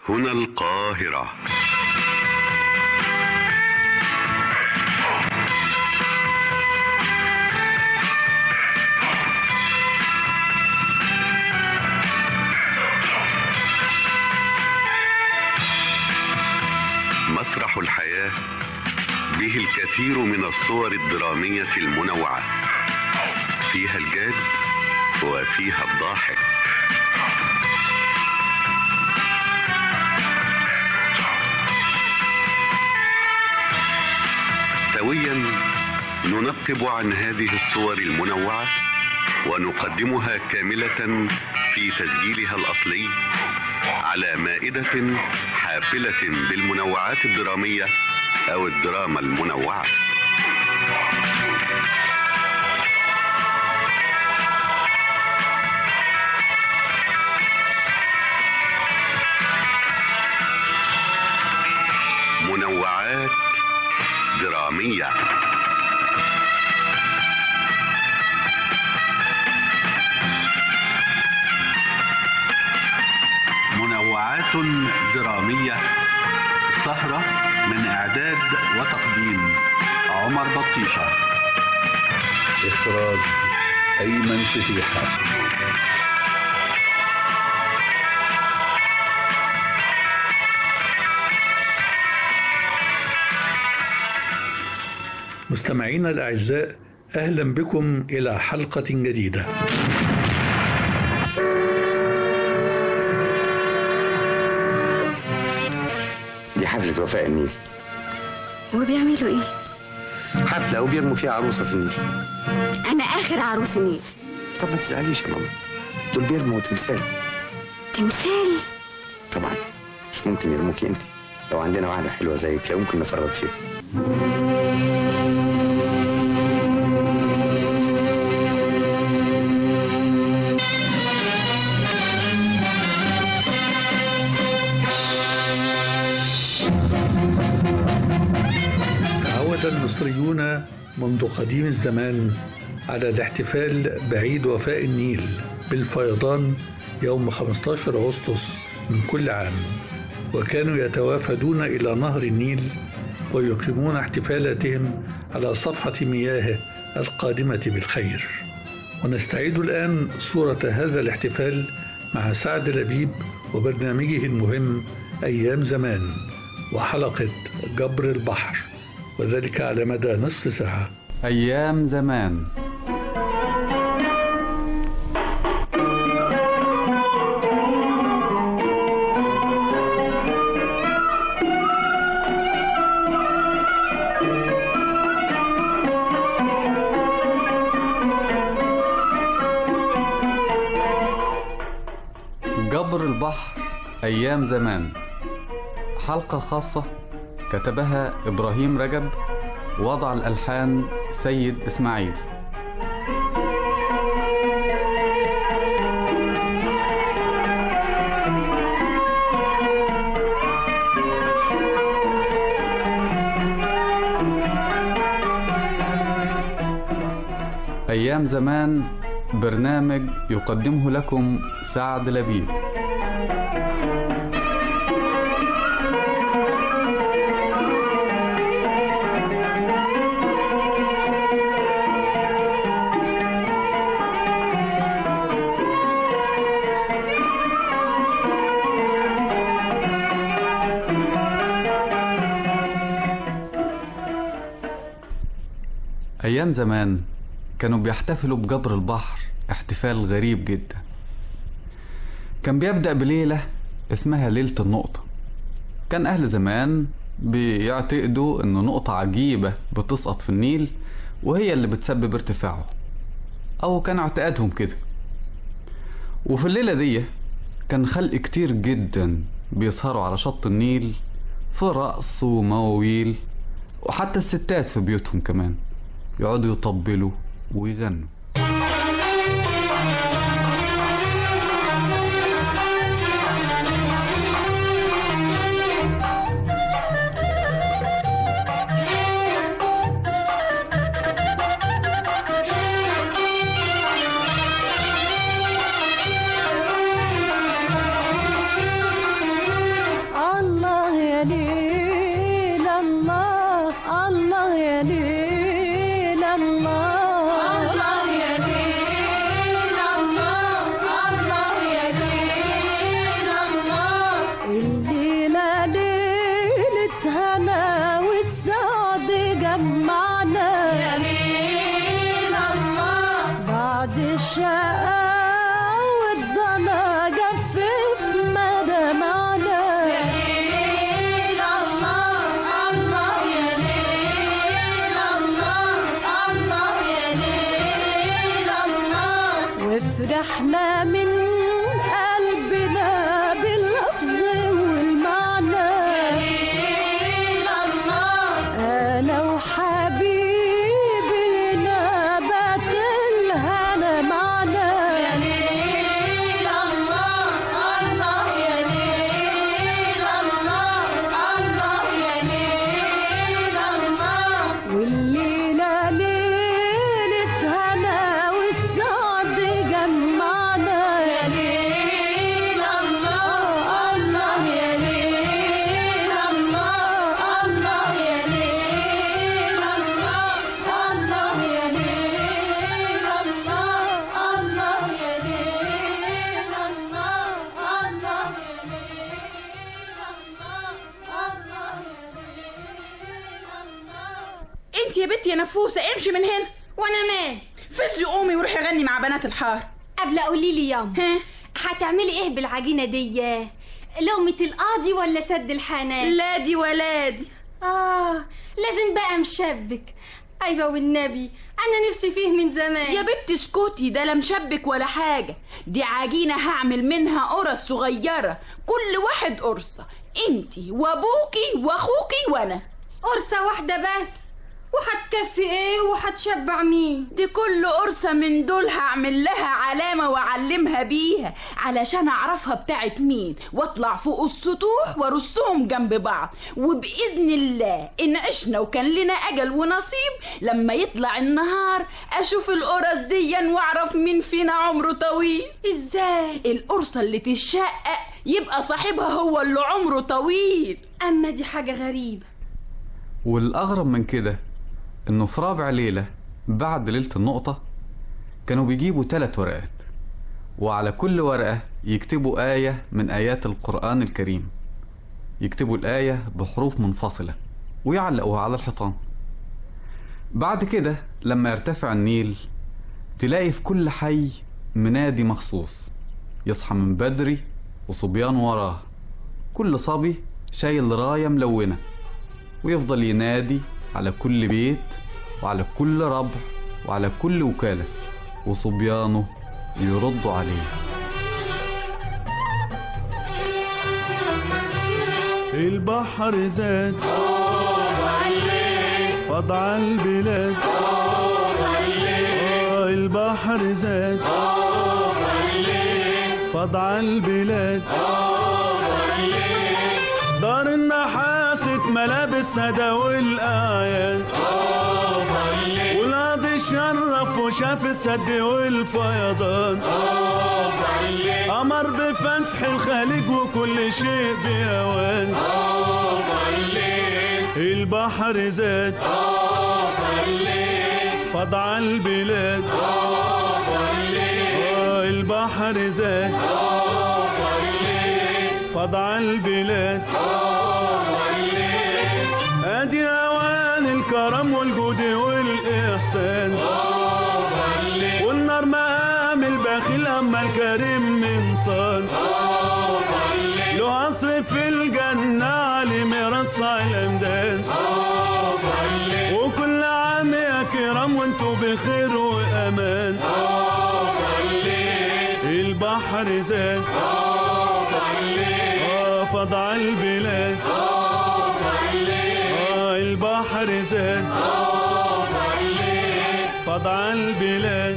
هنا القاهرة مسرح الحياة به الكثير من الصور الدرامية المنوعة فيها الجاد وفيها الضاحك سويا ننقب عن هذه الصور المنوعة ونقدمها كاملة في تسجيلها الأصلي على مائدة حافلة بالمنوعات الدرامية أو الدراما المنوعة منوعات درامية منوعات درامية سهرة من إعداد وتقديم عمر بطيشة إخراج أيمن فتيحة مستمعينا الأعزاء أهلا بكم إلى حلقة جديدة دي حفلة وفاء النيل وبيعملوا ايه؟ حفلة وبيرموا فيها عروسة في النيل انا اخر عروس النيل طب ما تزعليش يا ماما دول بيرموا تمثال تمثال طبعا مش ممكن يرموكي انت لو عندنا واحدة حلوة زيك لا ممكن نفرط فيها تعود المصريون منذ قديم الزمان على الاحتفال بعيد وفاء النيل بالفيضان يوم 15 أغسطس من كل عام وكانوا يتوافدون إلى نهر النيل ويقيمون احتفالاتهم على صفحة مياهه القادمة بالخير ونستعيد الآن صورة هذا الاحتفال مع سعد لبيب وبرنامجه المهم أيام زمان وحلقة جبر البحر وذلك على مدى نصف ساعة أيام زمان جبر البحر أيام زمان حلقة خاصة كتبها إبراهيم رجب وضع الألحان سيد إسماعيل أيام زمان برنامج يقدمه لكم سعد لبيب أيام زمان كانوا بيحتفلوا بجبر البحر احتفال غريب جدا كان بيبدأ بليلة اسمها ليلة النقطة كان أهل زمان بيعتقدوا إن نقطة عجيبة بتسقط في النيل وهي اللي بتسبب ارتفاعه أو كان اعتقادهم كده وفي الليلة دي كان خلق كتير جدا بيسهروا على شط النيل في رقص ومواويل وحتى الستات في بيوتهم كمان يقعدوا يطبلوا ويغنوا انت يا بنتي يا نفوسه امشي من هنا وانا مال فزي قومي وروحي غني مع بنات الحار قبل قولي لي ياما ها هتعملي ايه بالعجينه دي لقمه القاضي ولا سد الحنان لا دي ولا دي اه لازم بقى مشبك ايوه والنبي انا نفسي فيه من زمان يا بنتي اسكتي ده لا مشبك ولا حاجه دي عجينه هعمل منها قرص صغيره كل واحد قرصه انتي وابوكي واخوكي وانا قرصه واحده بس وهتكفي ايه وهتشبع مين دي كل قرصة من دول هعمل لها علامة وأعلمها بيها علشان أعرفها بتاعت مين وأطلع فوق السطوح وأرصهم جنب بعض وبإذن الله إن عشنا وكان لنا أجل ونصيب لما يطلع النهار أشوف القرص دي وأعرف مين فينا عمره طويل ازاي القرصة اللي تشقق يبقى صاحبها هو اللي عمره طويل اما دي حاجه غريبه والأغرب من كده إنه في رابع ليلة بعد ليلة النقطة كانوا بيجيبوا تلات ورقات وعلى كل ورقة يكتبوا آية من آيات القرآن الكريم يكتبوا الآية بحروف منفصلة ويعلقوها على الحيطان بعد كده لما يرتفع النيل تلاقي في كل حي منادي مخصوص يصحى من بدري وصبيان وراه كل صبي شايل راية ملونة ويفضل ينادي على كل بيت وعلى كل ربع وعلى كل وكالة وصبيانه يردوا عليه البحر زاد فض على البلاد آه، البحر زاد فض على البلاد دار النحاس ملابس سدا والآيات والقاضي شرف وشاف السد والفيضان أمر بفتح الخليج وكل شيء بأوان البحر زاد فض على البلاد آه، البحر زاد فض على البلاد ادي اوان الكرم والجود والاحسان والنار مقام البخيل اما الكريم من صان له قصر في الجنة علي مرصع الأمدان وكل عام يا كرام وانتوا بخير وأمان البحر زاد آه، فض على البلاد آه، البحر زاد فض على البلاد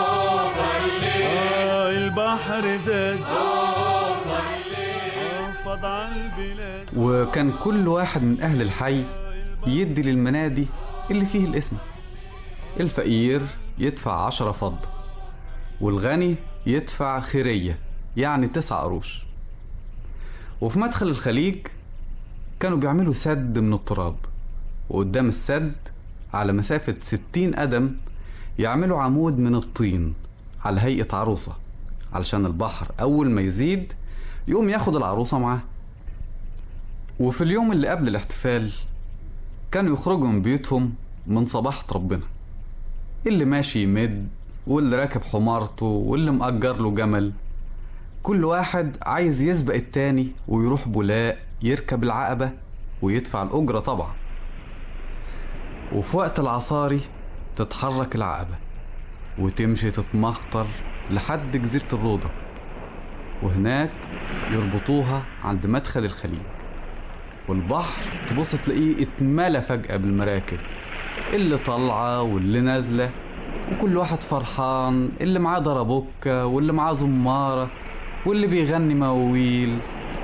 آه، البحر زاد آه، فض على البلاد وكان كل واحد من أهل الحي يدي للمنادي اللي فيه الاسم الفقير يدفع عشرة فضة والغني يدفع خيرية يعني تسع قروش وفي مدخل الخليج كانوا بيعملوا سد من التراب وقدام السد على مسافة ستين قدم يعملوا عمود من الطين على هيئة عروسة علشان البحر أول ما يزيد يقوم ياخد العروسة معاه وفي اليوم اللي قبل الاحتفال كانوا يخرجوا من بيوتهم من صباحة ربنا اللي ماشي يمد واللي راكب حمارته واللي مأجر له جمل كل واحد عايز يسبق التاني ويروح بولاق يركب العقبة ويدفع الأجرة طبعا وفي وقت العصاري تتحرك العقبة وتمشي تتمخطر لحد جزيرة الروضة وهناك يربطوها عند مدخل الخليج والبحر تبص تلاقيه اتملى فجأة بالمراكب اللي طالعة واللي نازلة وكل واحد فرحان اللي معاه ضربوكة واللي معاه زمارة واللي بيغني مواويل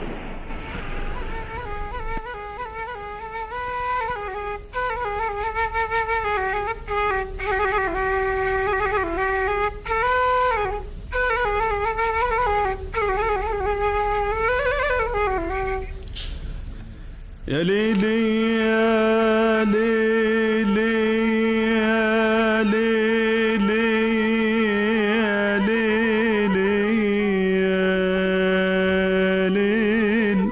يا ليلي يا ليلي يا ليلي يا ليلي يا ليل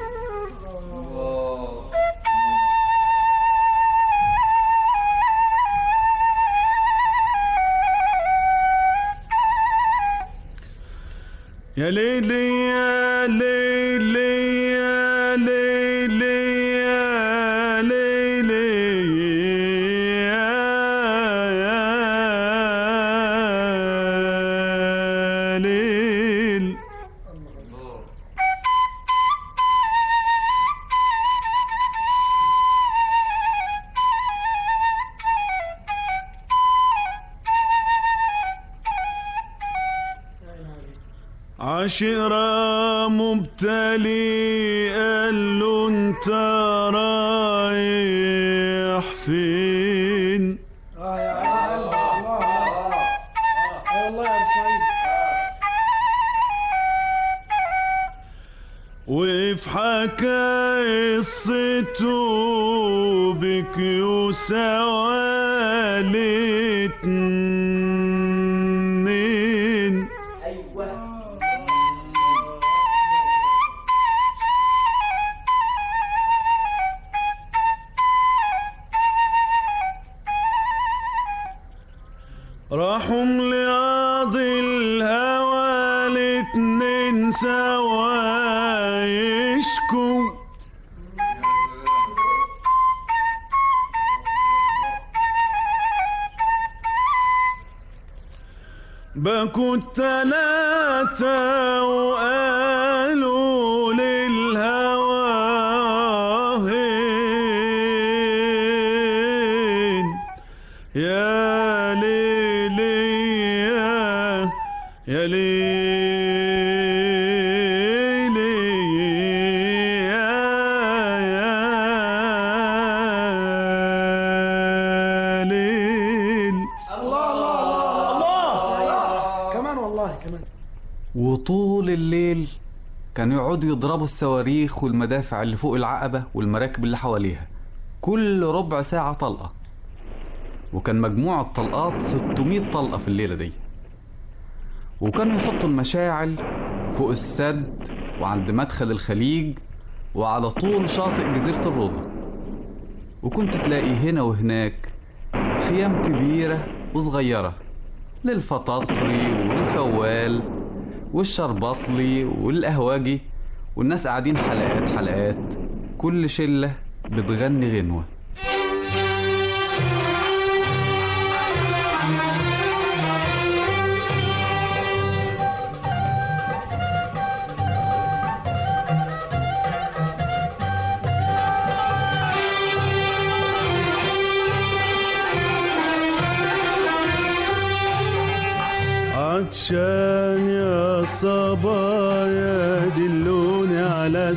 يا ليلي يا ليلي يا ليلي يا ليلي يا ليل عشرة مبتلي قال له انت رايح فين اه يا الله الله اه والله يا ابو اسماعيل وفي حكا قصته بكيو سوالتنين راحوا لقاضي الهوى الاتنين سوا يشكوا بكوا التلاتة وقالوا للهوى هين يا ليلي يا يا ليلي يا يا ليل الله الله الله الله كمان والله كمان وطول الليل كانوا يقعدوا يضربوا الصواريخ والمدافع اللي فوق العقبة والمراكب اللي حواليها كل ربع ساعة طلقة وكان مجموع الطلقات 600 طلقة في الليلة دي وكانوا يحطوا المشاعل فوق السد وعند مدخل الخليج وعلى طول شاطئ جزيرة الروضة وكنت تلاقي هنا وهناك خيام كبيرة وصغيرة للفطاطري والفوال والشربطلي والقهواجي والناس قاعدين حلقات حلقات كل شلة بتغني غنوة عطشان يا صبايا دلوني على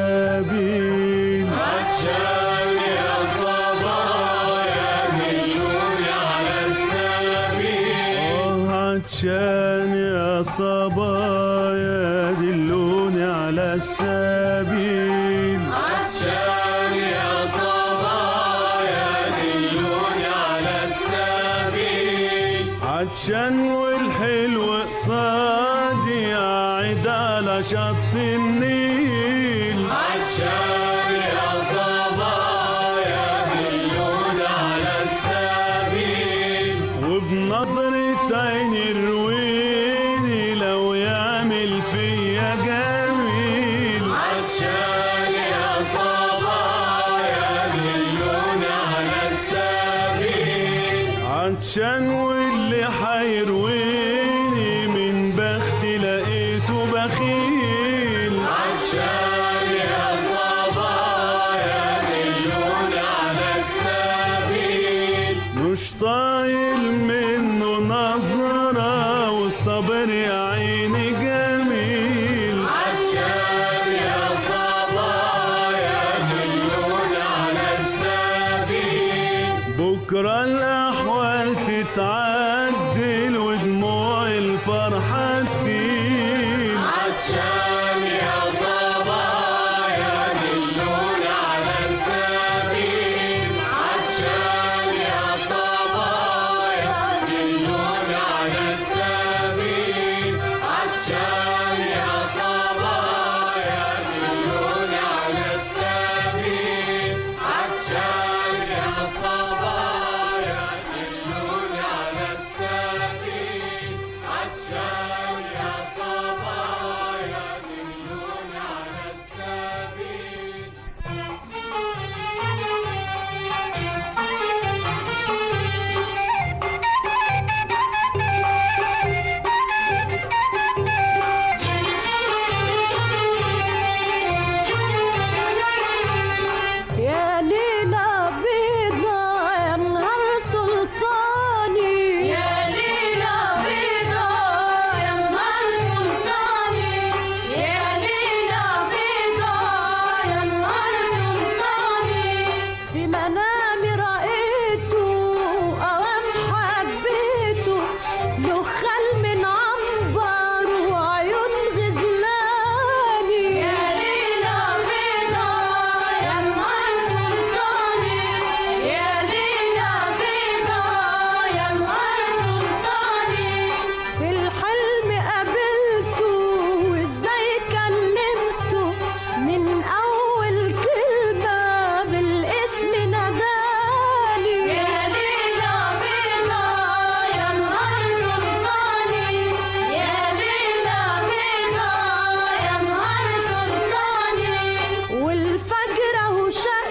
السبيل عطشان يا صبايا دلوني على السبيل عطشان يا صبايا دلوني على السبيل عطشان يا صبايا دلوني على السبيل عطشان والحلو قصادي قاعد على شط النيل عطشان يا صبايا دلونا على السبيل وبنظرة عيني رويني لو يعمل فيا جميل عطشان يا صبايا دلونا على السبيل عطشان واللي حيرويني من بختي لقيته بخيل عطشان يا صبايا دلوني على السبيل مش طايل منه نظرة والصبر يا عيني جميل عطشان يا صبايا دلوني على السبيل بكرة الأحوال تتعدل ودموع الفرحة تسيل عطشان يا صبايا دلوني على السبيل عطشان يا صبايا دلوني على السبيل عطشان يا صبايا دلوني على السبيل عطشان يا صبايا دلوني على السبيل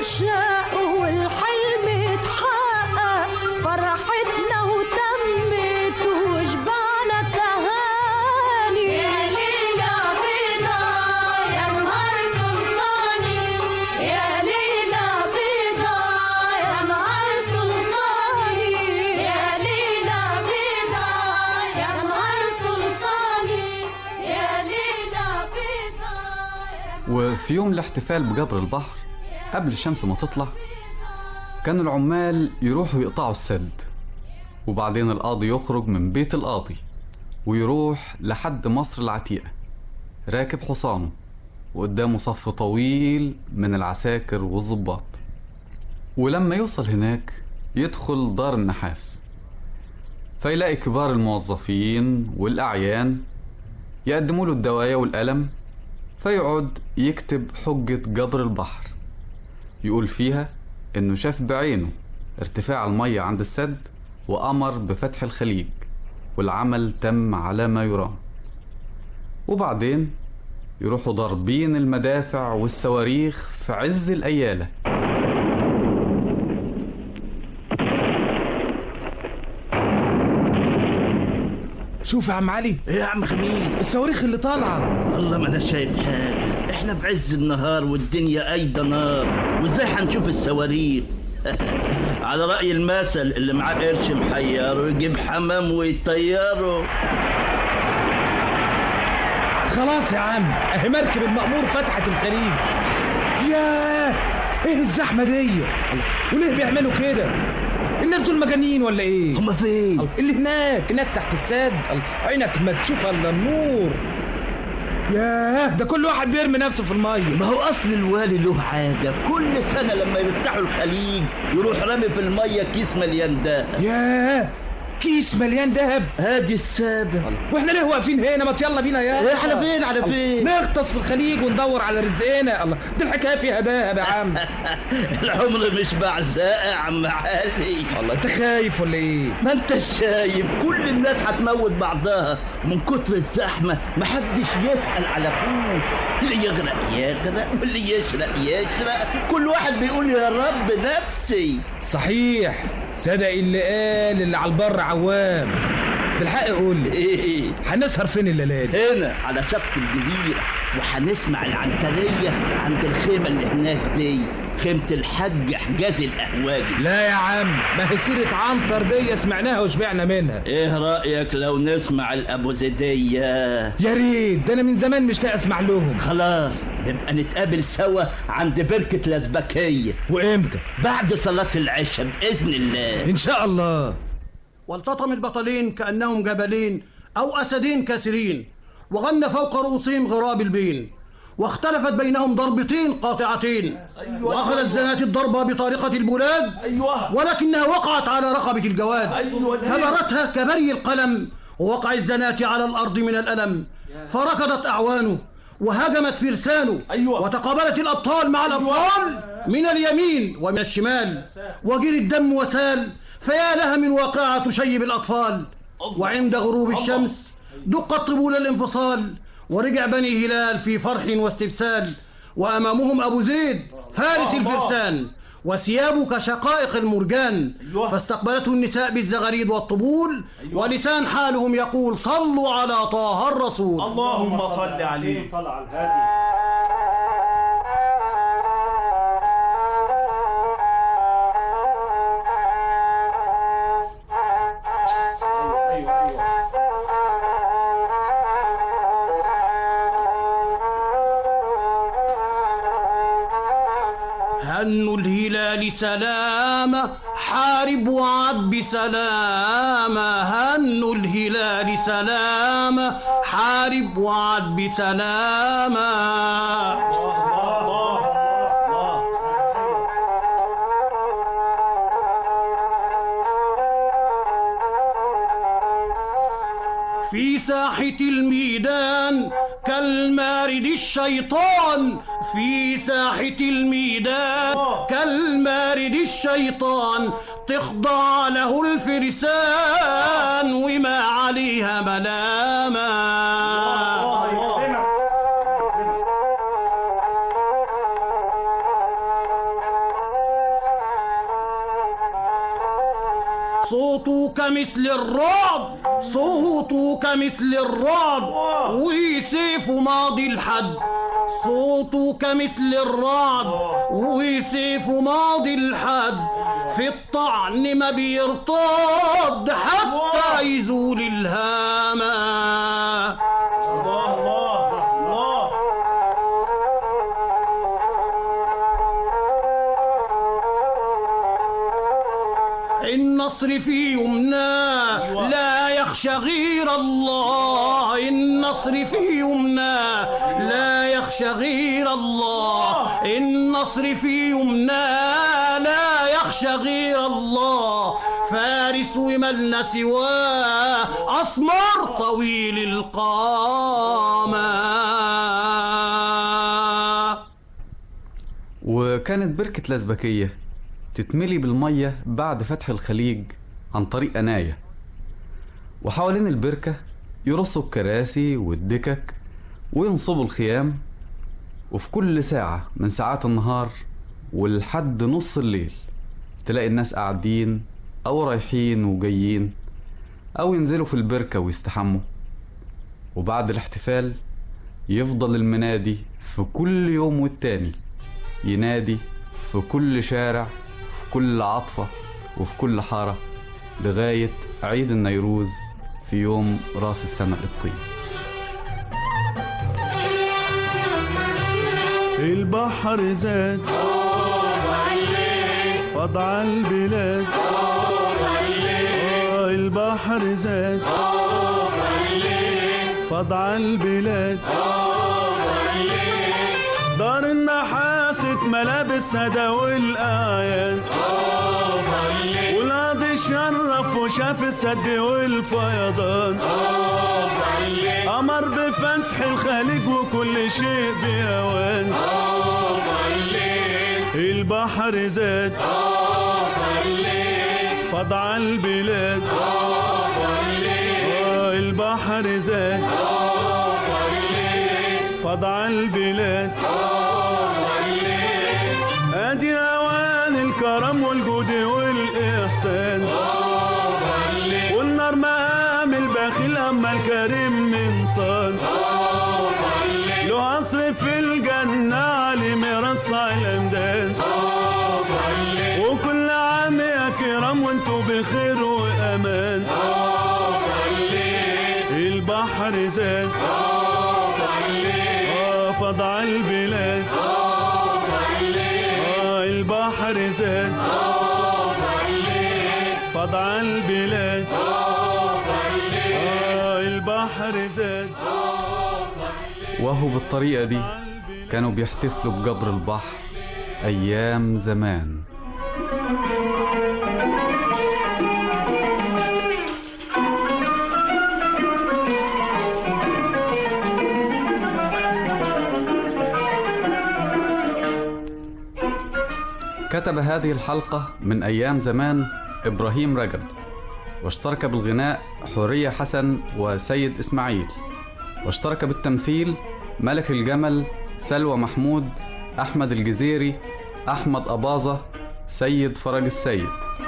عشاق والحلم اتحقق فرحتنا وتمت وشبعنا تهاني يا ليلى بيضا يا نهار سلطاني يا ليلى بيضا يا نهار سلطاني يا ليلى بيضا يا نهار سلطاني يا ليلى بيضا وفي يوم الاحتفال بجبر البحر قبل الشمس ما تطلع كان العمال يروحوا يقطعوا السد وبعدين القاضي يخرج من بيت القاضي ويروح لحد مصر العتيقة راكب حصانه وقدامه صف طويل من العساكر والظباط ولما يوصل هناك يدخل دار النحاس فيلاقي كبار الموظفين والأعيان يقدموا له الدوايا والقلم فيقعد يكتب حجة جبر البحر يقول فيها إنه شاف بعينه ارتفاع المية عند السد وأمر بفتح الخليج والعمل تم على ما يرام وبعدين يروحوا ضاربين المدافع والصواريخ في عز الأيالة شوف يا عم علي ايه يا عم خميس الصواريخ اللي طالعه والله ما انا شايف حاجه احنا في عز النهار والدنيا ايضا نار وازاي هنشوف الصواريخ على رأي المثل اللي معاه قرش محيره يجيب حمام ويطيره خلاص يا عم اهي مركب المأمور فتحت الخليج ياه ايه الزحمه دي وليه بيعملوا كده الناس دول مجانين ولا ايه هما فين اللي هناك هناك تحت السد عينك ما تشوف الا النور ياه ده كل واحد بيرمي نفسه في الميه ما هو اصل الوالي له حاجه كل سنه لما يفتحوا الخليج يروح رامي في الميه كيس مليان دهب ياه كيس مليان دهب هادي السابع واحنا ليه واقفين هنا ما يلا بينا يا احنا فين على فين نغطس في الخليج وندور على رزقنا الله دي الحكايه فيها دهب يا عم العمر مش بعزاء يا عم علي والله انت خايف ولا ايه ما انت شايف كل الناس هتموت بعضها من كتر الزحمه محدش يسال على اخوه اللي يغرق يغرق واللي يشرق يشرق كل واحد بيقول يا رب نفسي صحيح صدق اللي قال اللي على البر عوام بالحق قول لي ايه هنسهر فين الليله دي هنا على شط الجزيره وهنسمع العنتريه عند الخيمه اللي هناك دي خيمه الحاج حجازي الاهواجي لا يا عم ما هي سيره عنتر دي سمعناها وشبعنا منها ايه رايك لو نسمع الابو زيديه يا ريت ده انا من زمان مشتاق اسمع لهم خلاص نبقى نتقابل سوا عند بركه الازبكيه وامتى بعد صلاه العشاء باذن الله ان شاء الله والتطم البطلين كأنهم جبلين أو أسدين كاسرين وغن فوق رؤوسهم غراب البين واختلفت بينهم ضربتين قاطعتين أيوة وأخذ الزنات الضربة بطريقة البلاد أيوة ولكنها وقعت على رقبة الجواد أيوة فبرتها كبري القلم ووقع الزنات على الأرض من الألم فركضت أعوانه وهجمت فرسانه أيوة وتقابلت الأبطال مع الأبطال من اليمين ومن الشمال وجري الدم وسال فيا لها من واقعة تشيب الأطفال وعند غروب الشمس دقت طبول الانفصال ورجع بني هلال في فرح واستبسال وأمامهم أبو زيد فارس الفرسان وثيابه كشقائق المرجان فاستقبلته النساء بالزغاريد والطبول ولسان حالهم يقول صلوا على طه الرسول اللهم صل عليه صل على الهادي هن الهلال سلامة حارب وعد بسلامة هن الهلال سلامة حارب وعد بسلامة في ساحة الميدان كالمارد الشيطان في ساحة الميدان كالمارد الشيطان تخضع له الفرسان وما عليها ملامة صوته كمثل الرعد صوته كمثل الرعد وسيفه ماضي الحد صوته كمثل الرعد وسيفه ماضي الحد في الطعن ما بيرتد حتى يزول الهامة الله الله الله النصر في يمناه لا يخشى غير الله النصر في يمناه لا يخشى غير الله النصر في يمناه لا يخشى غير الله فارس وملنا سواه أسمر طويل القامة وكانت بركة لازبكية تتملي بالمية بعد فتح الخليج عن طريق أناية وحوالين البركة يرصوا الكراسي والدكك وينصبوا الخيام وفي كل ساعة من ساعات النهار ولحد نص الليل تلاقي الناس قاعدين أو رايحين وجايين أو ينزلوا في البركة ويستحموا وبعد الاحتفال يفضل المنادي في كل يوم والتاني ينادي في كل شارع في كل عطفة وفي كل حارة لغاية عيد النيروز في يوم راس السنة الطيب البحر زاد فضع البلاد آه، البحر زاد فضع البلاد دار النحاس ملابس سدا والآيات والقاضي شرف وشاف السد والفيضان أمر بفتح الخليج وكل شيء بأوان البحر زاد فضع البلاد آه، البحر زاد فضع البلاد ادي اوان الكرم والجود والاحسان والنار مقام البخيل اما الكريم من صان له عصر في الجنة علي مرصع الأمدان وكل عام يا كرام وانتوا بخير وأمان البحر زاد آه، فضع البلاد آه، البحر زاد فضع البلاد آه، البحر زاد وهو بالطريقة دي كانوا بيحتفلوا بجبر البحر أيام زمان كتب هذه الحلقة من أيام زمان إبراهيم رجب واشترك بالغناء حورية حسن وسيد إسماعيل واشترك بالتمثيل ملك الجمل سلوى محمود أحمد الجزيري أحمد أباظة سيد فرج السيد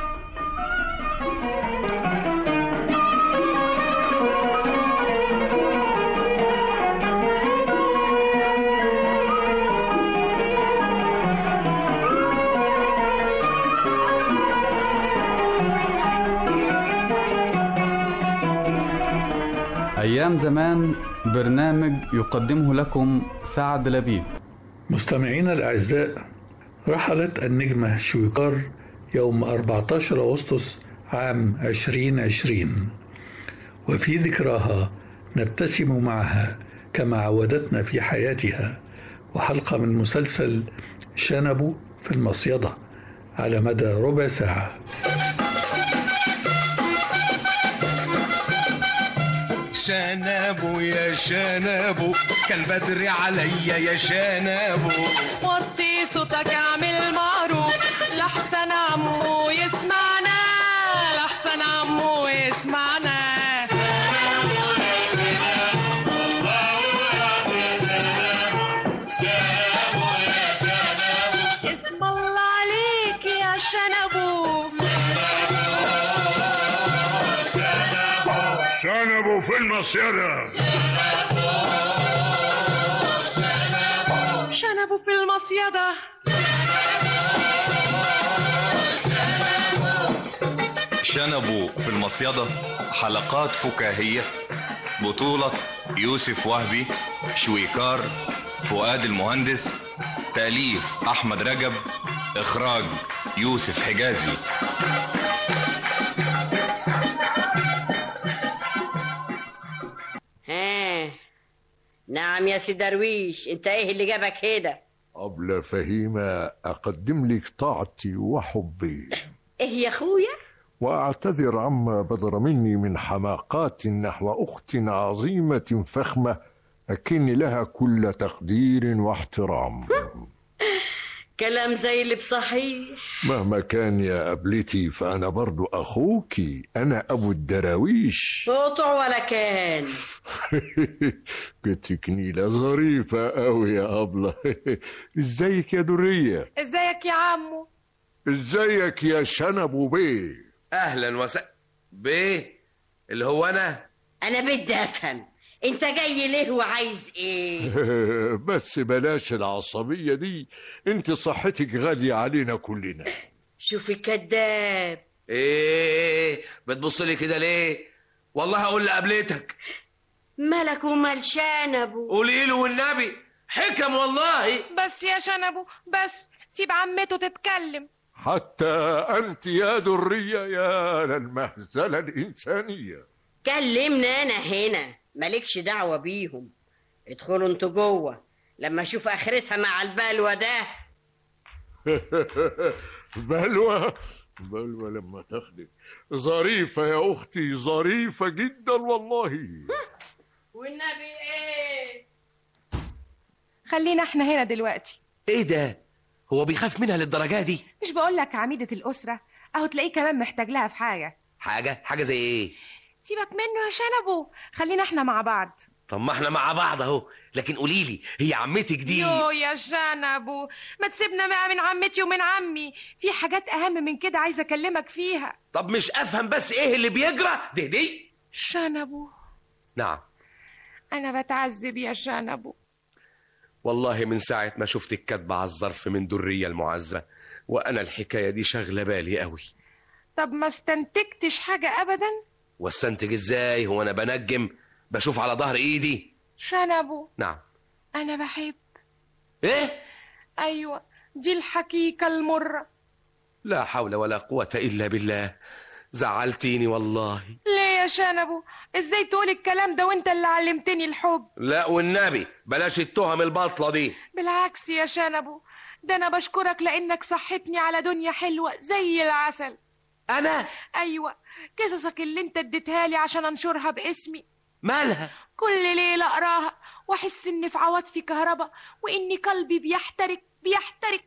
أيام زمان برنامج يقدمه لكم سعد لبيب مستمعينا الأعزاء رحلت النجمة شويكار يوم 14 أغسطس عام 2020 وفي ذكراها نبتسم معها كما عودتنا في حياتها وحلقة من مسلسل شنبو في المصيدة على مدى ربع ساعة شنابو يا شنابو كالبدر عليا يا شنابو وطي صوتك اعمل معروف لحسن عمو يسمعنا لحسن عمو يسمعنا اسم الله عليك يا شنبو في المصيدة شنبوا في المصيدة شنبوا في المصيدة حلقات فكاهية بطولة يوسف وهبي شويكار فؤاد المهندس تأليف أحمد رجب إخراج يوسف حجازي ها نعم يا سي درويش انت ايه اللي جابك هنا أبلة فهيمة أقدم لك طاعتي وحبي ايه يا اخويا وأعتذر عما بدر مني من حماقات نحو أخت عظيمة فخمة أكن لها كل تقدير واحترام كلام زي اللي بصحيح مهما كان يا أبلتي فأنا برضو أخوكي أنا أبو الدراويش قطع ولا كان كنت كنيلة ظريفة أوي يا أبلة إزيك يا درية ازيك يا عمو إزيك يا شنب بيه اهلا وسهلا بيه اللي هو انا انا بدي افهم انت جاي ليه وعايز ايه بس بلاش العصبية دي انت صحتك غالية علينا كلنا شوف الكذاب ايه بتبص لي كده ليه والله هقول لقبلتك مالك ومال شنبه قولي له والنبي حكم والله بس يا شنبو بس سيب عمته تتكلم حتى أنت يا درية يا للمهزلة الإنسانية كلمنا انا هنا مالكش دعوة بيهم ادخلوا انتوا جوه لما اشوف اخرتها مع البلوى ده بلوى بلوى لما تاخدك ظريفة يا أختي ظريفة جدا والله والنبي ايه خلينا احنا هنا دلوقتي ايه ده هو بيخاف منها للدرجه دي مش بقول لك عميدة الأسرة أهو تلاقيه كمان محتاج لها في حاجة حاجه حاجه زي ايه سيبك منه يا شنبو خلينا احنا مع بعض طب ما احنا مع بعض اهو لكن قولي لي هي عمتك دي يو يا شنبو ما تسيبنا بقى من عمتي ومن عمي في حاجات أهم من كده عايزة أكلمك فيها طب مش افهم بس ايه اللي بيجرى ده دي شنبو نعم أنا بتعذب يا شنبو والله من ساعة ما شفتك كاتبة على الظرف من درية المعزة وأنا الحكاية دي شغلة بالي قوي طب ما استنتجتش حاجة أبدا واستنتج ازاي هو أنا بنجم بشوف على ظهر إيدي شنبو نعم أنا بحب إيه أيوة دي الحقيقة المرة لا حول ولا قوة إلا بالله زعلتيني والله ليه يا شنبو ازاي تقول الكلام ده وانت اللي علمتني الحب لا والنبي بلاش التهم الباطلة دي بالعكس يا شنبو ده انا بشكرك لانك صحتني على دنيا حلوة زي العسل انا ايوه قصصك اللي انت اديتها لي عشان انشرها باسمي مالها كل ليلة اقراها واحس ان في عواطفي كهرباء وان قلبي بيحترق بيحترق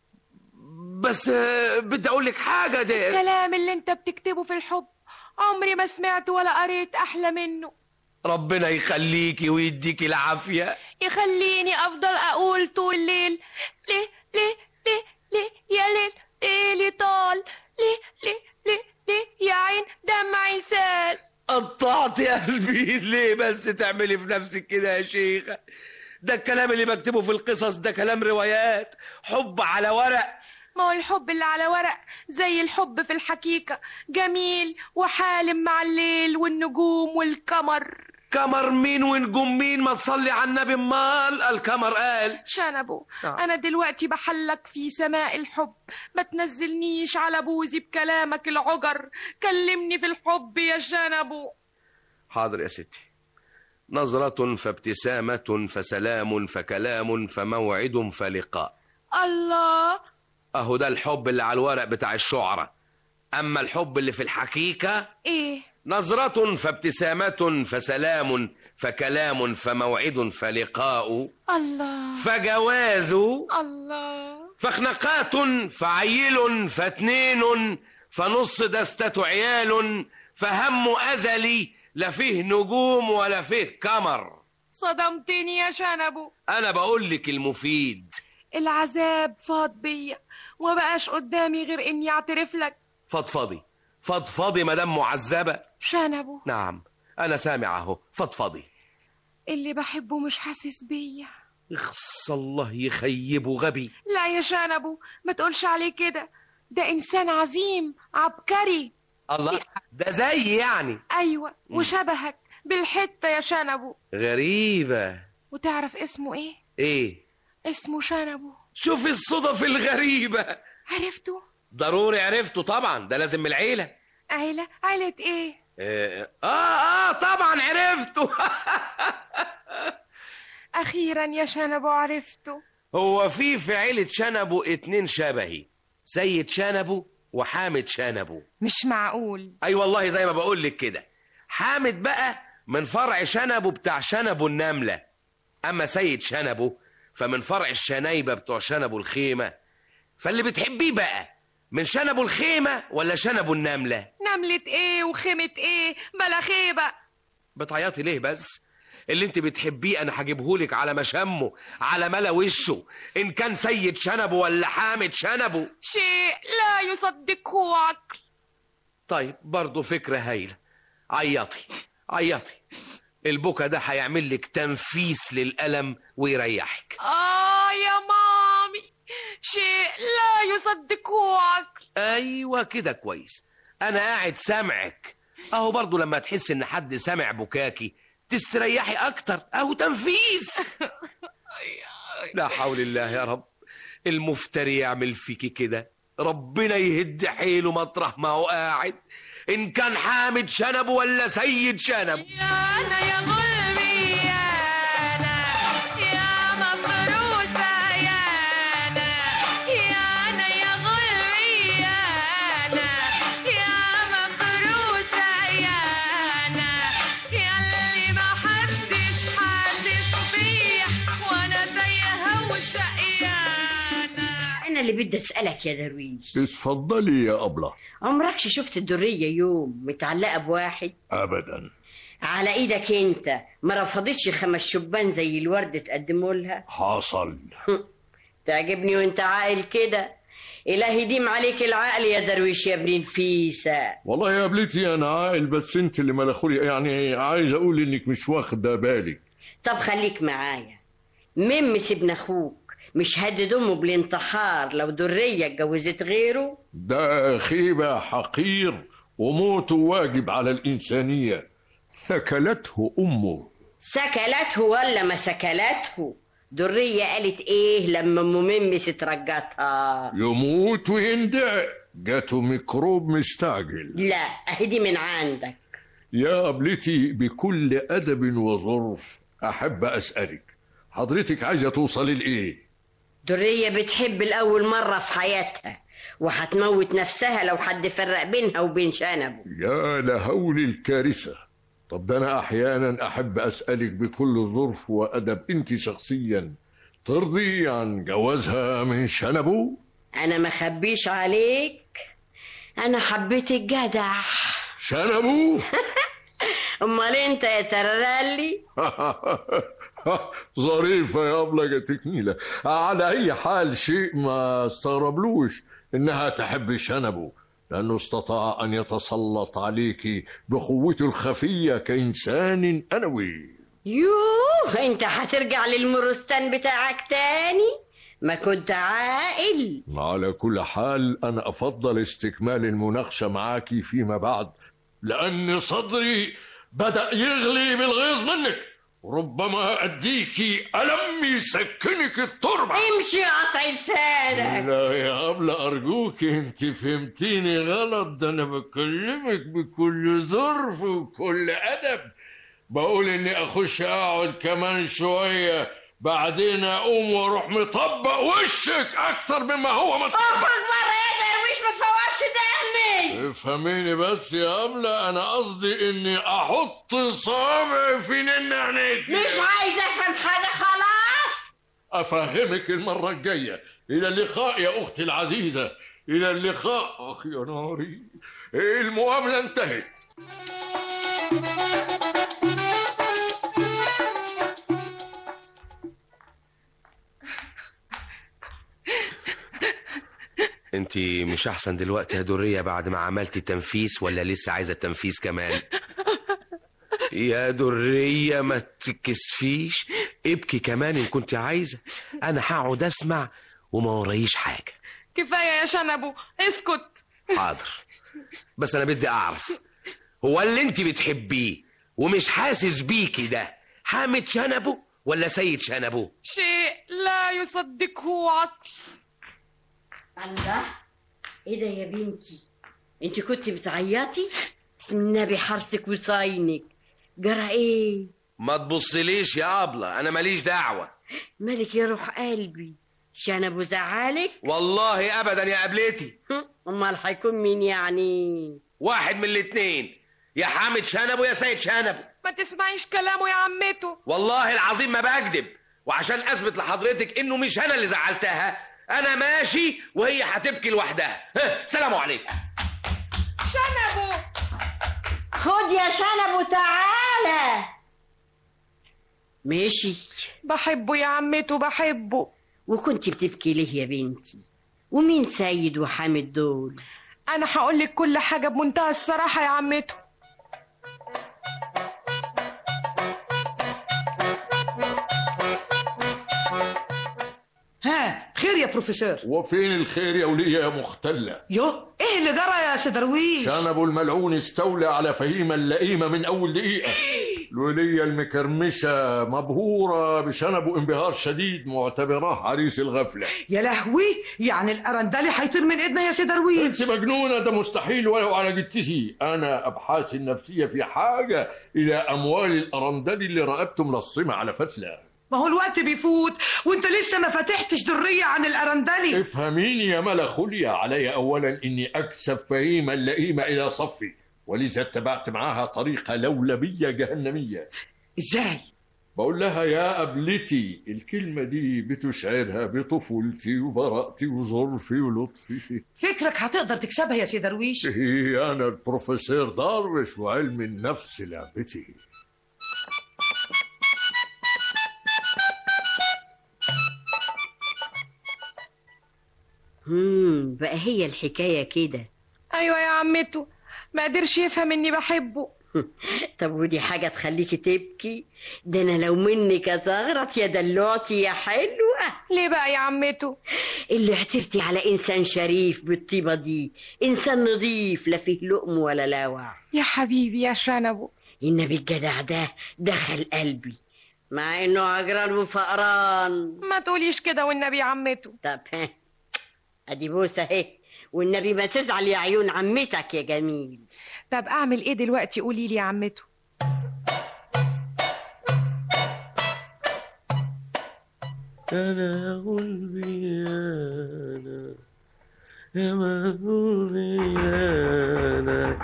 بس آه، بدي أقول لك حاجة ده الكلام اللي انت بتكتبه في الحب عمري ما سمعت ولا قريت احلى منه ربنا يخليكي ويديكي العافية يخليني افضل اقول طول الليل ليه ليه ليه ليه يا ليل ليلي طال ليه ليه ليه ليه يا عين دمعي سال قطعت يا قلبي ليه بس تعملي في نفسك كده يا شيخة ده الكلام اللي بكتبه في القصص ده كلام روايات حب على ورق ما هو الحب اللي على ورق زي الحب في الحقيقة جميل وحالم مع الليل والنجوم والقمر كمر مين ونجوم مين ما تصلي على النبي مال الكمر قال شنبو نعم. أنا دلوقتي بحلك في سماء الحب ما تنزلنيش على بوزي بكلامك العجر كلمني في الحب يا شنبو حاضر يا ستي نظرة فابتسامة فسلام فكلام فموعد فلقاء الله اهو ده الحب اللي على الورق بتاع الشعراء اما الحب اللي في الحقيقة إيه نظرة فابتسامة فسلام فكلام فموعد فلقاء الله فجواز الله فخنقات فعيل فاتنين فنص دستة عيال فهم أزلي لا فيه نجوم ولا فيه قمر صدمتني يا شنبو أنا بقول لك المفيد العذاب فاض بيا وما بقاش قدامي غير اني اعترف لك فضفضي فضفضي مدام معذبة شنبو نعم انا سامع اهو فضفضي اللي بحبه مش حاسس بيا اخص الله يخيبه غبي لا يا شنبو ما تقولش عليه كده ده انسان عظيم عبقري الله ده زي يعني ايوه وشبهك بالحته يا شنبو غريبة وتعرف اسمه ايه ايه اسمه شنبو شوف الصدف الغريبة عرفته ضروري عرفته طبعا ده لازم من العيلة عيله عيله ايه اه اه, آه طبعا عرفته اخيرا يا شنبو عرفته هو في في عيلة شنبو اتنين شبهي سيد شنبو وحامد شنبو مش معقول اي والله زي ما بقول لك كده حامد بقى من فرع شنبو بتاع شنبو النملة اما سيد شنبو فمن فرع الشنايبة بتوع شنبو الخيمة فاللي بتحبيه بقى من شنبو الخيمة ولا شنبو النملة نملة ايه وخيمة ايه بلا خيبة بتعيطي ليه بس اللي انت بتحبيه انا هجيبهولك على مشامه على ملا وشه ان كان سيد شنبو ولا حامد شنبو شيء لا يصدقه عقل طيب برضه فكرة هايلة عيطي عيطي البكا ده هيعمل لك تنفيس للألم ويريحك اه يا مامي شيء لا يصدقه عقل ايوه كده كويس انا قاعد سامعك اهو برضه لما تحس ان حد سامع بكاكي تستريحي اكتر اهو تنفيس لا حول الله يا رب المفتري يعمل فيكي كده ربنا يهد حيله مطرح ما هو قاعد ان كان حامد شنب ولا سيد شنب يا انا يا غلبي يا انا يا مفروسة يا انا يا انا يا غلبي يا انا يا مفروسة يا انا يا اللي ما حدش حاسس بيا وانا تايهة وشقيانة انا اللي بدي اسالك يا درويش اتفضلي يا أبلة عمركش شفت الدريه يوم متعلقه بواحد أبدا على ايدك انت ما رفضتش خمس شبان زي الورد تقدموا لها حصل تعجبني وانت عاقل كده الهي يديم عليك العقل يا درويش يا ابن نفيسه والله يا قبلتي أنا عاقل بس أنت اللي ملخولي يعني عايز أقول إنك مش واخدة بالك طب خليك معايا ممس ابن اخوك مش هدد امه بالانتحار لو دريه اتجوزت غيره ده خيبة حقير وموته واجب على الإنسانية ثكلته أمه سكلته ولا ما سكلته دريه قالت ايه لما ام ممس اترجتها يموت ويندع جاته ميكروب مستعجل لا اهدي من عندك يا قبلتي بكل أدب وظرف أحب أسألك حضرتك عايزة توصلي لإيه؟ درية بتحب الأول مرة في حياتها وهتموت نفسها لو حد فرق بينها وبين شنبه يا لهول الكارثة طب ده أنا أحيانا أحب أسألك بكل ظرف وأدب أنت شخصيا ترضي عن جوازها من شنبه؟ أنا ما خبيش عليك أنا حبيت الجدع شنبه؟ أمال أنت يا ترلي ظريفة يا أبلة تكنيلة على أي حال شيء ما استغربلوش إنها تحب شنبه لأنه استطاع أن يتسلط عليك بقوته الخفية كإنسان أنوي يوه أنت هترجع للمرستان بتاعك تاني ما كنت عاقل على كل حال أنا أفضل استكمال المناقشة معاك فيما بعد لأن صدري بدأ يغلي بالغيظ منك ربما أديكي ألم يسكنك التربة امشي قطع لسانك لا يا أبلة أرجوك أنت فهمتيني غلط ده أنا بكلمك بكل ظرف وكل أدب بقول إني أخش أقعد كمان شوية بعدين أقوم وأروح مطبق وشك أكتر مما هو مطبق اخرج بره يا درويش ما تفوقش دمي افهميني بس يا أبلة أنا قصدي إني أحط صابعي في نن عينيك مش عايز افهم حاجة خلاص أفهمك المرة الجاية إلى اللقاء يا أختي العزيزة إلى اللقاء أخ يا ناري المقابلة انتهت انت مش احسن دلوقتي يا درية بعد ما عملتي تنفيس ولا لسه عايزة تنفيس كمان يا درية ما تكسفيش ابكي كمان ان كنت عايزة انا هقعد اسمع وما ورايش حاجة كفايه يا شنبو اسكت حاضر بس انا بدي اعرف هو اللي انت بتحبيه ومش حاسس بيكي ده حامد شنبه ولا سيد شنبه شيء لا يصدقه عقل الله ايه ده يا بنتي انت كنت بتعيطي بسم النبي حرسك وصاينك جرى ايه ما تبصليش يا ابله انا ماليش دعوة مالك يا روح قلبي شنب وزعالك والله ابدا يا قبلتي امال هيكون مين يعني واحد من الاتنين يا حامد شنبه يا سيد شنبه ما تسمعيش كلامه يا عمته والله العظيم ما بكذب وعشان اثبت لحضرتك انه مش انا اللي زعلتها انا ماشي وهي هتبكي لوحدها ها، سلام عليكم شنبو خد يا شنب وتعالى ماشي بحبه يا عمته بحبه وكنت بتبكي ليه يا بنتي ومين سيد وحامد دول انا هقول لك كل حاجه بمنتهى الصراحه يا عمته ها خير يا بروفيسور وفين الخير يا ولية يا مختلة يو ايه اللي جرى يا سدرويش شنب الملعون استولى على فهيمة اللئيمة من أول دقيقة الولية المكرمشة مبهورة بشنبه انبهار شديد معتبراه عريس الغفلة يا لهوي يعني الارندلي هيطير من ايدنا يا سدرويش انت مجنونة ده مستحيل ولو على جدتي أنا أبحاثي النفسية في حاجة إلى أموال الأرندلي اللي رقبته ملصمة على فتلة ما هو الوقت بيفوت وانت لسه ما فتحتش درية عن الارندلي افهميني يا ملا خليا علي أولا إني أكسب فهيمة اللئيمة إلى صفي ولذا اتبعت معاها طريقة لولبية جهنمية ازاي؟ بقول لها يا قبلتي الكلمة دي بتشعرها بطفولتي وبراءتي وظرفي ولطفي فكرك هتقدر تكسبها يا سيدرويش هي أنا البروفيسور دروش وعلم النفس لعبتي امم بقى هي الحكايه كده ايوه يا عمته ما قدرش يفهم اني بحبه طب ودي حاجه تخليكي تبكي ده انا لو منك اتغرط يا دلوعتي يا حلوه ليه بقى يا عمته اللي اعترتي على انسان شريف بالطيبه دي انسان نظيف لا فيه لقم ولا لاوع يا حبيبي يا شنبو النبي الجدع ده دخل قلبي مع انه عجران وفقران ما تقوليش كده والنبي يا عمته طب ها ادي بوسه اهي والنبي ما تزعل يا عيون عمتك يا جميل طب اعمل ايه دلوقتي قولي لي يا عمته أنا قلبي أنا يا قلبي أنا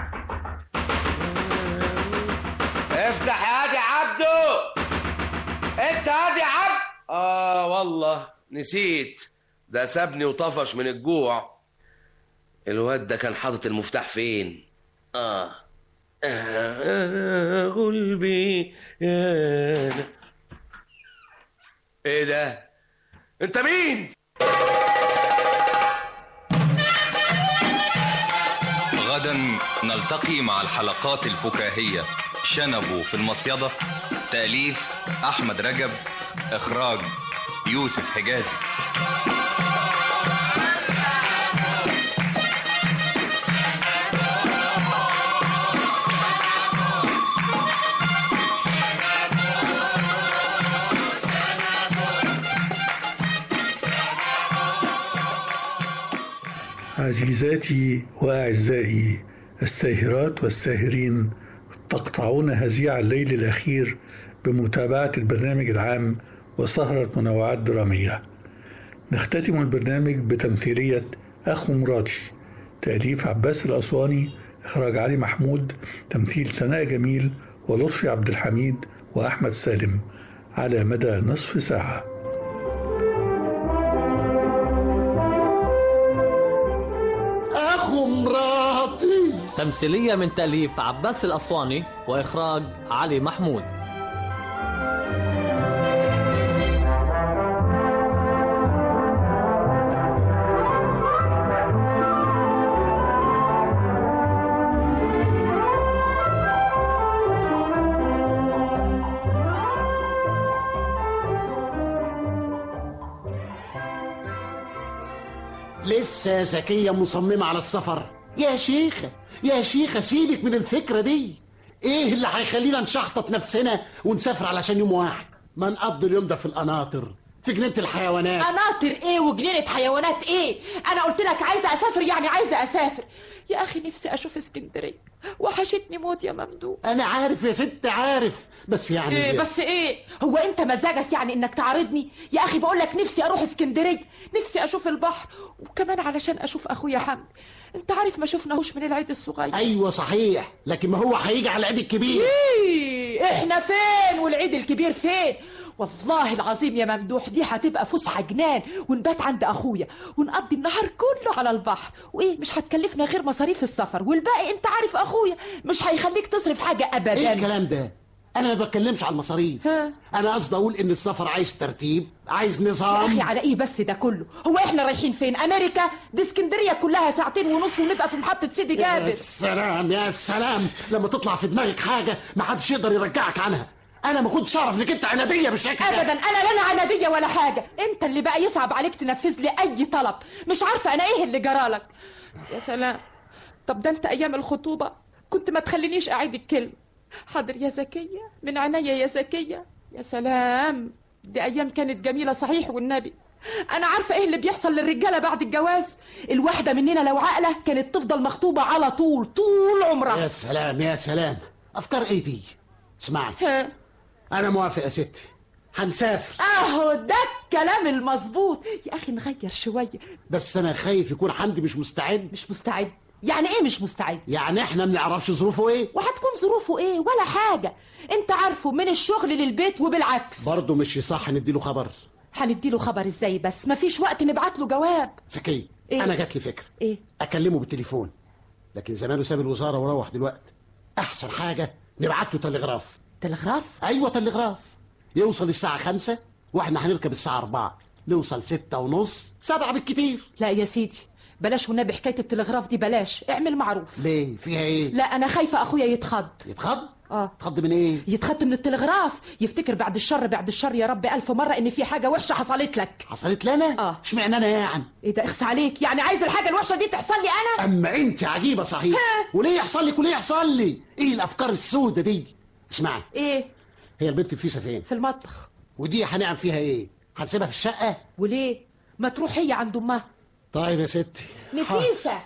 افتح يا هادي عبده انت هادي عبد اه والله نسيت ده سابني وطفش من الجوع الواد ده كان حاطط المفتاح فين اه انا قلبي يا أنا. ايه ده انت مين غدا نلتقي مع الحلقات الفكاهية شنبو في المصيدة تأليف أحمد رجب إخراج يوسف حجازي عزيزاتي وأعزائي الساهرات والساهرين تقطعون هزيع الليل الأخير بمتابعة البرنامج العام وسهرة منوعات درامية نختتم البرنامج بتمثيلية أخو مراتي تأليف عباس الأسواني إخراج علي محمود تمثيل سناء جميل ولطفي عبد الحميد وأحمد سالم على مدى نصف ساعة أخو مراتي تمثيلية من تأليف عباس الأسواني وإخراج علي محمود لسه زكية مصممة على السفر يا شيخة يا شيخة سيبك من الفكرة دي ايه اللي هيخلينا نشحطط نفسنا ونسافر علشان يوم واحد ما نقضي اليوم ده في القناطر في جنينة الحيوانات قناطر ايه وجنينة حيوانات ايه انا قلت لك عايزة اسافر يعني عايزة اسافر يا اخي نفسي اشوف اسكندرية وحشتني موت يا ممدوح انا عارف يا ست عارف بس يعني ايه بس ايه هو انت مزاجك يعني انك تعارضني يا اخي بقول لك نفسي اروح اسكندريه نفسي اشوف البحر وكمان علشان اشوف اخويا حمد انت عارف ما شفناهوش من العيد الصغير ايوه صحيح لكن ما هو هيجي على العيد الكبير إيه احنا فين والعيد الكبير فين والله العظيم يا ممدوح دي هتبقى فسحه جنان ونبات عند اخويا ونقضي النهار كله على البحر وايه مش هتكلفنا غير مصاريف السفر والباقي انت عارف اخويا مش هيخليك تصرف حاجه ابدا ايه الكلام ده انا ما بتكلمش على المصاريف انا قصدي اقول ان السفر عايز ترتيب عايز يا نظام اخي على ايه بس ده كله هو احنا رايحين فين امريكا دي اسكندريه كلها ساعتين ونص ونبقى في محطه سيدي يا جابر سلام يا سلام لما تطلع في دماغك حاجه ما حدش يقدر يرجعك عنها انا ما كنتش اعرف انك انت عناديه بالشكل ده ابدا انا لا انا عناديه ولا حاجه انت اللي بقى يصعب عليك تنفذ لي اي طلب مش عارفه انا ايه اللي جرالك يا سلام طب ده انت ايام الخطوبه كنت ما تخلينيش اعيد الكلمه حاضر يا زكيه من عينيا يا زكيه يا سلام دي ايام كانت جميله صحيح والنبي انا عارفه ايه اللي بيحصل للرجاله بعد الجواز الواحده مننا لو عاقله كانت تفضل مخطوبه على طول طول عمرها يا سلام يا سلام افكار ايه دي اسمعي انا موافق يا ستي هنسافر اهو ده الكلام المظبوط يا اخي نغير شويه بس انا خايف يكون حمدي مش مستعد مش مستعد يعني ايه مش مستعد يعني احنا ما نعرفش ظروفه ايه وهتكون ظروفه ايه ولا حاجه انت عارفه من الشغل للبيت وبالعكس برضه مش صح نديله خبر هنديله خبر ازاي بس مفيش وقت نبعت له جواب زكي إيه؟ انا جات لي فكره ايه اكلمه بالتليفون لكن زمانه ساب الوزاره وروح دلوقتي احسن حاجه نبعت له تلغراف تلغراف ايوه تلغراف يوصل الساعه خمسة واحنا هنركب الساعه أربعة نوصل ستة ونص سبعة بالكتير لا يا سيدي بلاش والنبي حكايه التلغراف دي بلاش اعمل معروف ليه فيها ايه لا انا خايفه اخويا يتخض يتخض اه يتخض من ايه يتخض من التلغراف يفتكر بعد الشر بعد الشر يا رب الف مره ان في حاجه وحشه حصلت لك حصلت لنا اه اشمعنى انا يعني ايه ده اخس عليك يعني عايز الحاجه الوحشه دي تحصل لي انا اما انت عجيبه صحيح وليه يحصل لك وليه يحصل لي ايه الافكار السودة دي اسمعي ايه هي البنت فيسا فين في المطبخ ودي هنعمل فيها ايه هنسيبها في الشقه وليه ما تروح هي عند امها طيب يا ستي نفيسه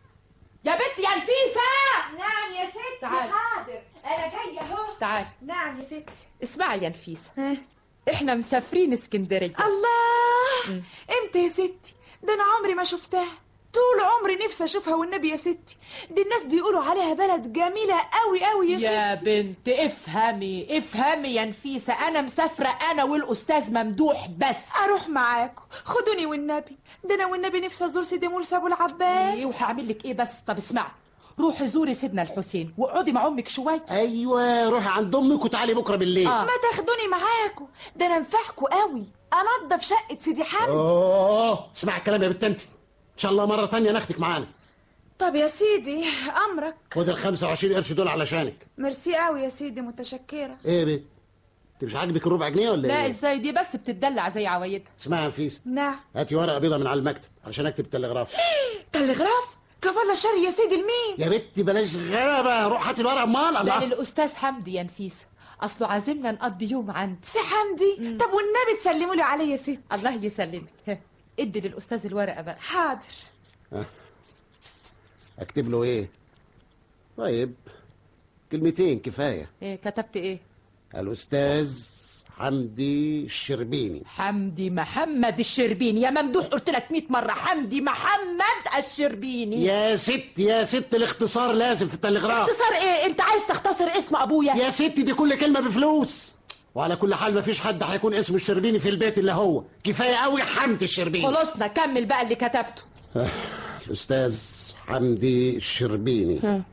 يا بنت يا نفيسه نعم يا ستي تعال. حاضر انا جايه اهو تعال نعم يا ستي اسمعي يا نفيسه احنا مسافرين اسكندريه الله امتى يا ستي ده انا عمري ما شفتها طول عمري نفسي اشوفها والنبي يا ستي دي الناس بيقولوا عليها بلد جميله قوي قوي يا, يا ستي بنت افهمي افهمي يا نفيسه انا مسافره انا والاستاذ ممدوح بس اروح معاكم خدوني والنبي ده انا والنبي نفسي ازور سيدي مرسي ابو العباس ايه وهعمل لك ايه بس طب اسمعي روحي زوري سيدنا الحسين واقعدي مع امك شويه ايوه روحي عند امك وتعالي بكره بالليل آه. ما تاخدوني معاكم ده انا انفعكم قوي انضف شقه سيدي حمدي اوه اسمعي الكلام يا بنت انت ان شاء الله مره تانية ناخدك معانا طب يا سيدي امرك خد ال 25 قرش دول علشانك ميرسي قوي يا سيدي متشكره ايه يا بنت انت مش عاجبك الربع جنيه ولا لا ايه ازاي دي بس بتدلع زي عوايدها اسمعي يا نفيس نعم هاتي ورقه بيضه من على المكتب علشان اكتب التلغراف تلغراف كفالة شر يا سيدي لمين يا بنتي بلاش غابه روح هاتي الورقه امال لا الله للاستاذ حمدي يا نفيسه اصله عازمنا نقضي يوم عندي سي حمدي طب والنبي تسلموا لي عليه يا ست الله يسلمك ها، ادي للاستاذ الورقه بقى حاضر اكتب له ايه طيب كلمتين كفايه ايه كتبت ايه الاستاذ حمدي الشربيني حمدي محمد الشربيني يا ممدوح قلت لك 100 مره حمدي محمد الشربيني يا ست يا ست الاختصار لازم في التلغراف اختصار ايه انت عايز تختصر اسم ابويا يا ست دي كل كلمه بفلوس وعلى كل حال مفيش حد هيكون اسمه الشربيني في البيت الا هو كفايه قوي حمدي الشربيني خلصنا كمل بقى اللي كتبته آه، الاستاذ حمدي الشربيني ها.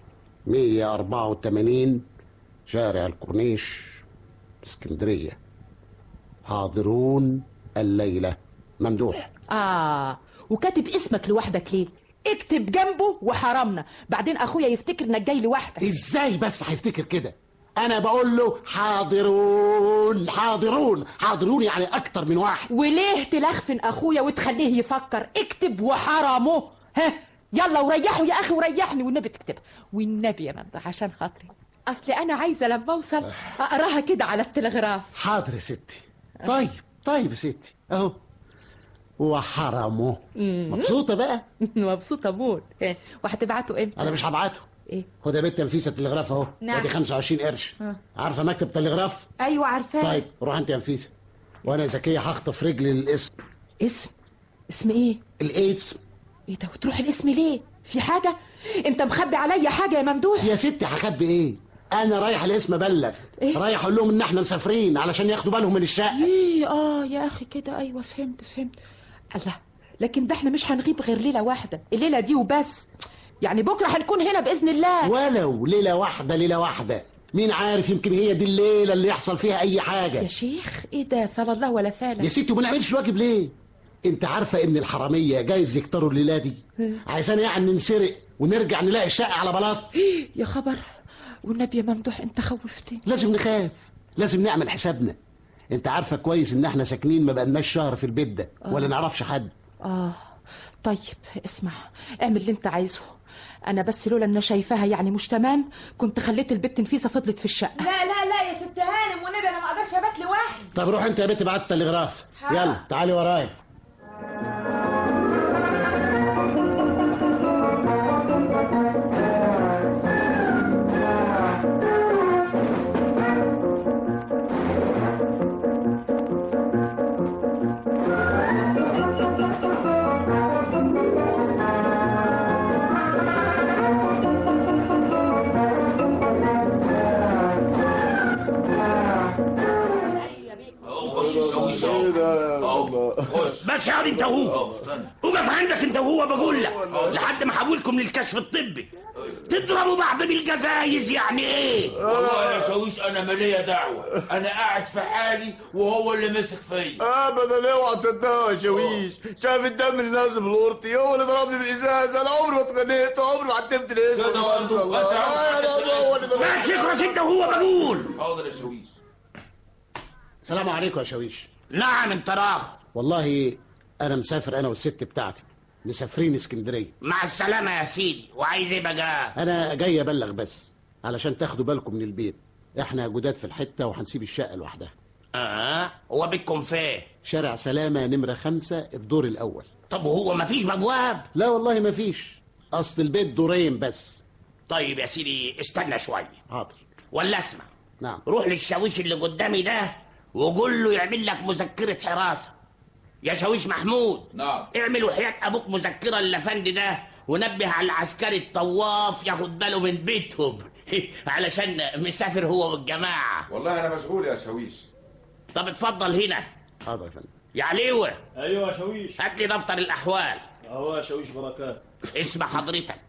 184 شارع الكورنيش اسكندريه حاضرون الليله ممدوح اه وكاتب اسمك لوحدك ليه اكتب جنبه وحرمنا بعدين اخويا يفتكر انك جاي لوحدك ازاي بس هيفتكر كده انا بقول له حاضرون حاضرون حاضرون يعني اكتر من واحد وليه تلخفن اخويا وتخليه يفكر اكتب وحرمه ها يلا وريحه يا اخي وريحني والنبي تكتب والنبي يا ممدوح عشان خاطري اصلي انا عايزه لما اوصل اقراها كده على التلغراف حاضر يا ستي طيب طيب يا ستي اهو وحرمه مبسوطه بقى مبسوطه موت ها، وهتبعته امتى انا مش هبعته ايه خد يا بنت نفيسه التلغراف اهو نعم. ادي 25 قرش آه. عارفه مكتب تلغراف ايوه عارفاه طيب روح انت يا نفيسه وانا ذكيه هخطف رجلي للاسم اسم اسم ايه الاسم ايه ده وتروح الاسم ليه في حاجه انت مخبي عليا حاجه يا ممدوح يا ستي هخبي ايه انا رايح الاسم ابلغ إيه؟ رايح اقول لهم ان احنا مسافرين علشان ياخدوا بالهم من الشقه ايه اه يا اخي كده ايوه فهمت فهمت الله لكن ده احنا مش هنغيب غير ليله واحده الليله دي وبس يعني بكره هنكون هنا باذن الله ولو ليله واحده ليله واحده مين عارف يمكن هي دي الليله اللي يحصل فيها اي حاجه يا شيخ ايه ده فلا الله ولا فالك يا ستي وما نعملش الواجب ليه انت عارفه ان الحراميه جايز يكتروا الليله دي عايزانا يعني ننسرق ونرجع نلاقي الشقه على بلاط يا خبر والنبي يا ممدوح انت خوفتني لازم نخاف لازم نعمل حسابنا انت عارفه كويس ان احنا ساكنين ما بقالناش شهر في البيت ده ولا نعرفش حد اه طيب اسمع اعمل اللي انت عايزه انا بس لولا ان أنا شايفاها يعني مش تمام كنت خليت البت نفيسه فضلت في الشقه لا لا لا يا ست هانم والنبي انا ما اقدرش ابات لوحدي طب روح انت يا بنت بعت التلغراف يلا تعالي ورايا بس يا انت وهو وقف عندك انت وهو بقول لك لحد ما احولكم للكشف الطبي تضربوا بعض بالجزايز يعني ايه والله يا شاويش انا مالية دعوة انا قاعد في حالي وهو اللي مسك فيا ابدا اوعى تصدقها يا شاويش شايف الدم اللي نازل من اورتي هو اللي ضربني بالازاز انا عمري ما اتخانقت عمري ما عتبت الاسم كده برضه. الله. أنت لا، لا، لا، هو اللي ضربني. بس اخرس انت وهو بقول حاضر يا شاويش سلام عليكم يا شاويش نعم انت راغب والله انا مسافر انا والست بتاعتي مسافرين اسكندريه مع السلامة يا سيدي وعايز ايه بقى انا جاي ابلغ بس علشان تاخدوا بالكم من البيت احنا جداد في الحته وهنسيب الشقه لوحدها اه هو بيتكم فين شارع سلامه نمره خمسة الدور الاول طب وهو مفيش بواب لا والله مفيش اصل البيت دورين بس طيب يا سيدي استنى شوية حاضر ولا اسمع نعم روح للشاويش اللي قدامي ده وقول له يعمل لك مذكرة حراسة يا شاويش محمود نعم اعمل وحياة ابوك مذكرة للافندي ده ونبه على العسكري الطواف ياخد باله من بيتهم علشان مسافر هو والجماعة والله انا مشغول يا شاويش طب اتفضل هنا حاضر يا فندم يا عليوة ايوه يا شاويش هات لي دفتر الاحوال اهو يا شاويش بركات اسم حضرتك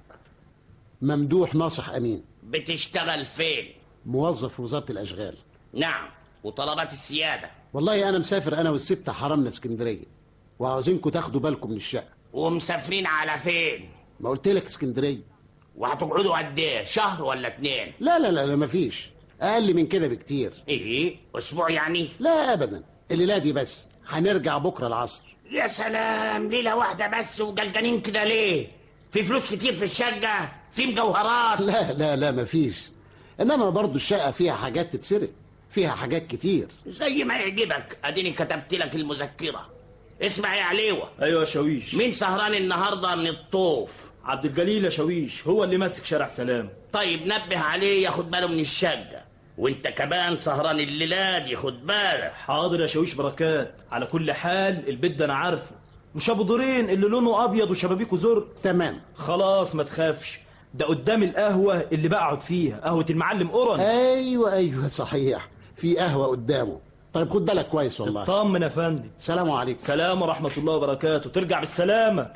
ممدوح ناصح امين بتشتغل فين موظف في وزاره الاشغال نعم وطلبات السيادة والله انا مسافر انا والست حرمنا اسكندريه وعاوزينكم تاخدوا بالكم من الشقه ومسافرين على فين ما قلت لك اسكندريه وهتقعدوا قد ايه شهر ولا اتنين لا لا لا, لا مفيش اقل من كده بكتير ايه اسبوع يعني لا ابدا الليله دي بس هنرجع بكره العصر يا سلام ليلة واحدة بس وجلجلين كده ليه في فلوس كتير في الشقة في مجوهرات لا لا لا مفيش انما برضو الشقه فيها حاجات تتسرق فيها حاجات كتير زي ما يعجبك اديني كتبت لك المذكرة اسمع يا عليوة ايوه يا شاويش مين سهران النهاردة من الطوف عبد الجليل يا شاويش هو اللي ماسك شارع سلام طيب نبه عليه ياخد باله من الشقة وانت كمان سهران الليلة دي خد بالك حاضر يا شاويش بركات على كل حال البيت ده انا عارفه مش ابو دورين اللي لونه ابيض وشبابيكه زرق تمام خلاص ما تخافش ده قدام القهوه اللي بقعد فيها قهوه المعلم قرن ايوه ايوه صحيح في قهوه قدامه طيب خد بالك كويس والله اطمن يا فندم سلام عليكم سلام ورحمه الله وبركاته ترجع بالسلامه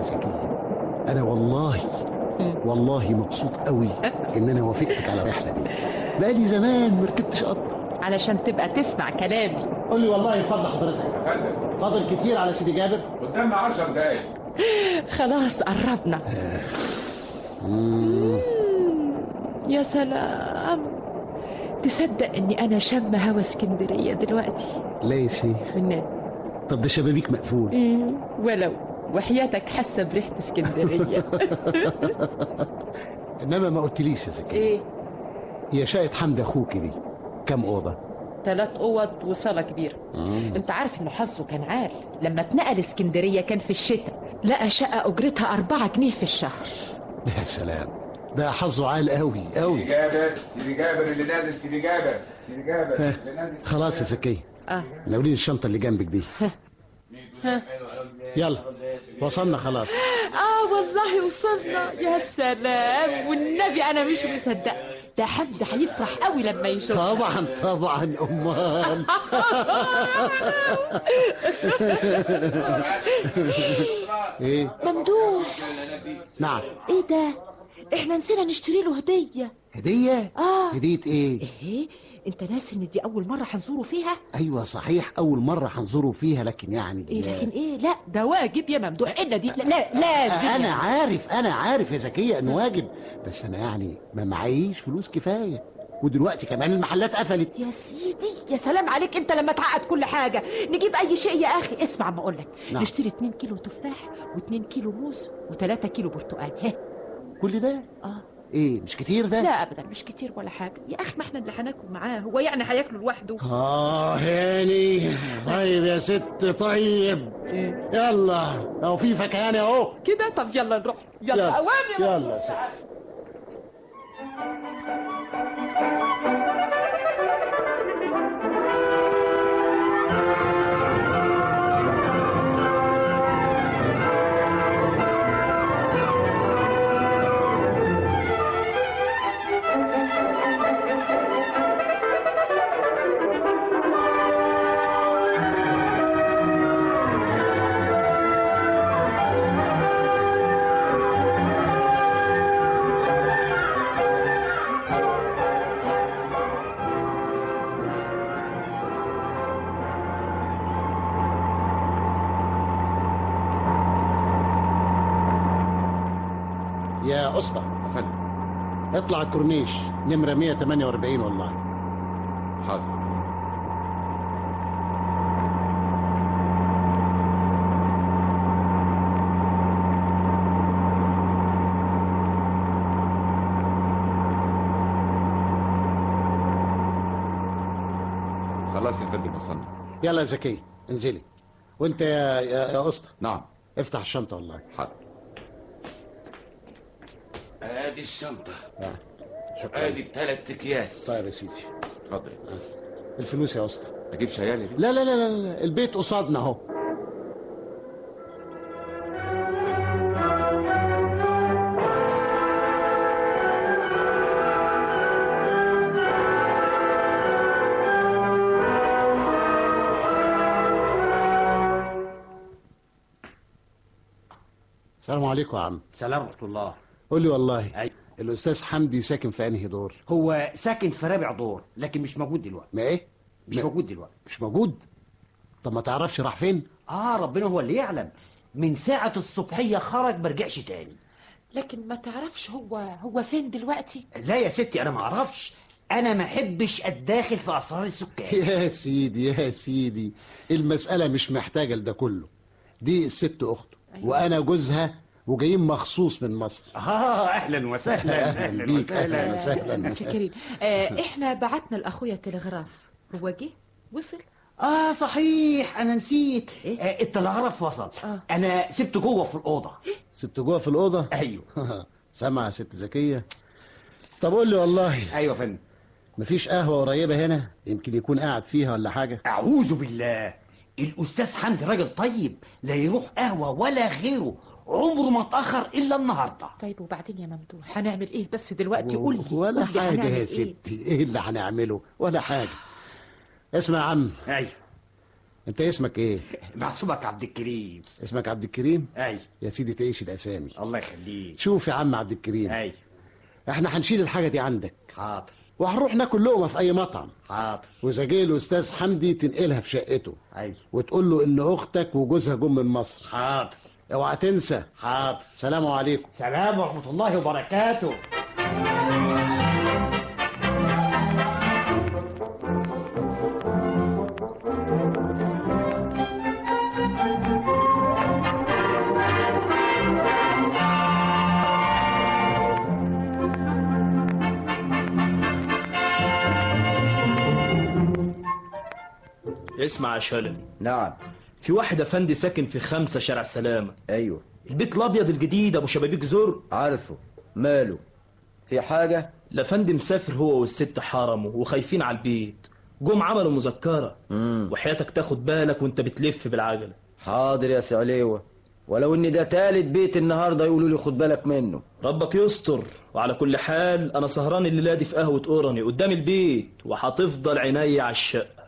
زكية أنا والله والله مبسوط قوي إن أنا وافقتك على الرحلة دي بقالي زمان ما ركبتش قطر علشان تبقى تسمع كلامي قول لي والله فضل حضرتك فاضل كتير على سيدي جابر قدامنا 10 دقايق خلاص قربنا يا سلام تصدق اني انا شم هوا اسكندريه دلوقتي لا يا شيخ والنبي طب ده شبابيك مقفول مم، ولو وحياتك حاسه بريحه اسكندريه إنما ما قلتليش يا زكية ايه هي شقة حمد أخوك دي كام أوضة؟ ثلاث اوض وصاله كبيره انت عارف انه حظه كان عال لما اتنقل اسكندريه كان في الشتاء لقى شقه اجرتها أربعة جنيه في الشهر يا سلام ده حظه عال قوي سيدي قوي جابر سيدي جابر اللي نازل سيدي جابر سيدي جابر اللي نازل خلاص يا زكية اه ناولين الشنطة اللي جنبك دي ها. يلا وصلنا خلاص اه والله وصلنا يا سلام والنبي انا مش مصدقه ده حمد هيفرح قوي لما يشوفها طبعا طبعا امال ايه ممدوح نعم ايه ده احنا نسينا نشتري له هديه هديه اه هديه ايه ايه انت ناسي ان دي اول مره هنزوره فيها ايوه صحيح اول مره هنزوره فيها لكن يعني ايه لكن ايه لا ده واجب يا ممدوح ان دي لا, لا لازم انا يعني. عارف انا عارف يا زكيه انه واجب بس انا يعني ما معيش فلوس كفايه ودلوقتي كمان المحلات قفلت يا سيدي يا سلام عليك انت لما تعقد كل حاجه نجيب اي شيء يا اخي اسمع ما اقول لك نعم. نشتري 2 كيلو تفاح و2 كيلو موز و3 كيلو برتقال ها كل ده اه ايه مش كتير ده لا ابدا مش كتير ولا حاجه يا اخي ما احنا اللي هناكل معاه هو يعني هياكله لوحده اه هاني طيب يا ست طيب يلا اهو في فكهاني اهو كده طب يلا نروح يلا, يلا. اوامر يلا يا ست يا اسطى يا فندم اطلع الكورنيش نمره 148 والله حاضر خلاص يا فندم وصلنا يلا يا زكي انزلي وانت يا يا, يا اسطى نعم افتح الشنطه والله حاضر ادي الشنطه شكرا ادي الثلاث اكياس طيب يا سيدي اتفضل الفلوس يا اسطى اجيب شيالي لا لا لا لا, لا. البيت قصادنا اهو السلام عليكم يا عم سلام ورحمة الله قول لي والله أي. الاستاذ حمدي ساكن في انهي دور هو ساكن في رابع دور لكن مش موجود دلوقتي ما ايه مش ما- موجود دلوقتي مش موجود طب ما تعرفش راح فين اه ربنا هو اللي يعلم من ساعة الصبحية خرج ما رجعش تاني لكن ما تعرفش هو هو فين دلوقتي لا يا ستي انا ما اعرفش انا ما احبش اتداخل في اسرار السكان يا سيدي يا سيدي المسألة مش محتاجة لده كله دي الست أخته أيوة. وأنا جوزها وجايين مخصوص من مصر اه اهلا وسهلا أهلا بيك أهلا وسهلا متشكرين آه احنا بعتنا لاخويا تلغراف هو جه وصل اه صحيح انا نسيت إيه؟ آه التلغراف وصل آه. انا سبته جوه في الاوضه سبت جوه في الأوضة ايوه سامع يا ست زكية طب قول لي والله ايوه يا فندم مفيش قهوة قريبة هنا يمكن يكون قاعد فيها ولا حاجة اعوذ بالله الاستاذ حمدي راجل طيب لا يروح قهوه ولا غيره عمره ما اتاخر الا النهارده طيب وبعدين يا ممدوح هنعمل ايه بس دلوقتي قول لي ولا قول لي حاجة هنعمل يا إيه؟ ستي ايه اللي هنعمله ولا حاجة اسمع يا عم ايوه انت اسمك ايه محسوبك عبد الكريم اسمك عبد الكريم اي يا سيدي تعيش الاسامي الله يخليك شوف يا عم عبد الكريم اي احنا هنشيل الحاجه دي عندك حاضر وهنروح ناكل لقمه في اي مطعم حاضر واذا جه الاستاذ حمدي تنقلها في شقته اي وتقول له ان اختك وجوزها جم من مصر حاضر اوعى تنسى حاضر سلام عليكم سلام ورحمه الله وبركاته اسمع يا شلبي نعم في واحد افندي ساكن في خمسة شارع سلامة ايوه البيت الابيض الجديد ابو شبابيك زر عارفه ماله في حاجة الافندي مسافر هو والست حرمه وخايفين على البيت جم عملوا مذكرة مم. وحياتك تاخد بالك وانت بتلف بالعجلة حاضر يا سعليوة ولو ان ده تالت بيت النهارده يقولوا لي خد بالك منه ربك يستر وعلى كل حال انا سهران الليله دي في قهوه اوراني قدام البيت وهتفضل عينيا على الشقه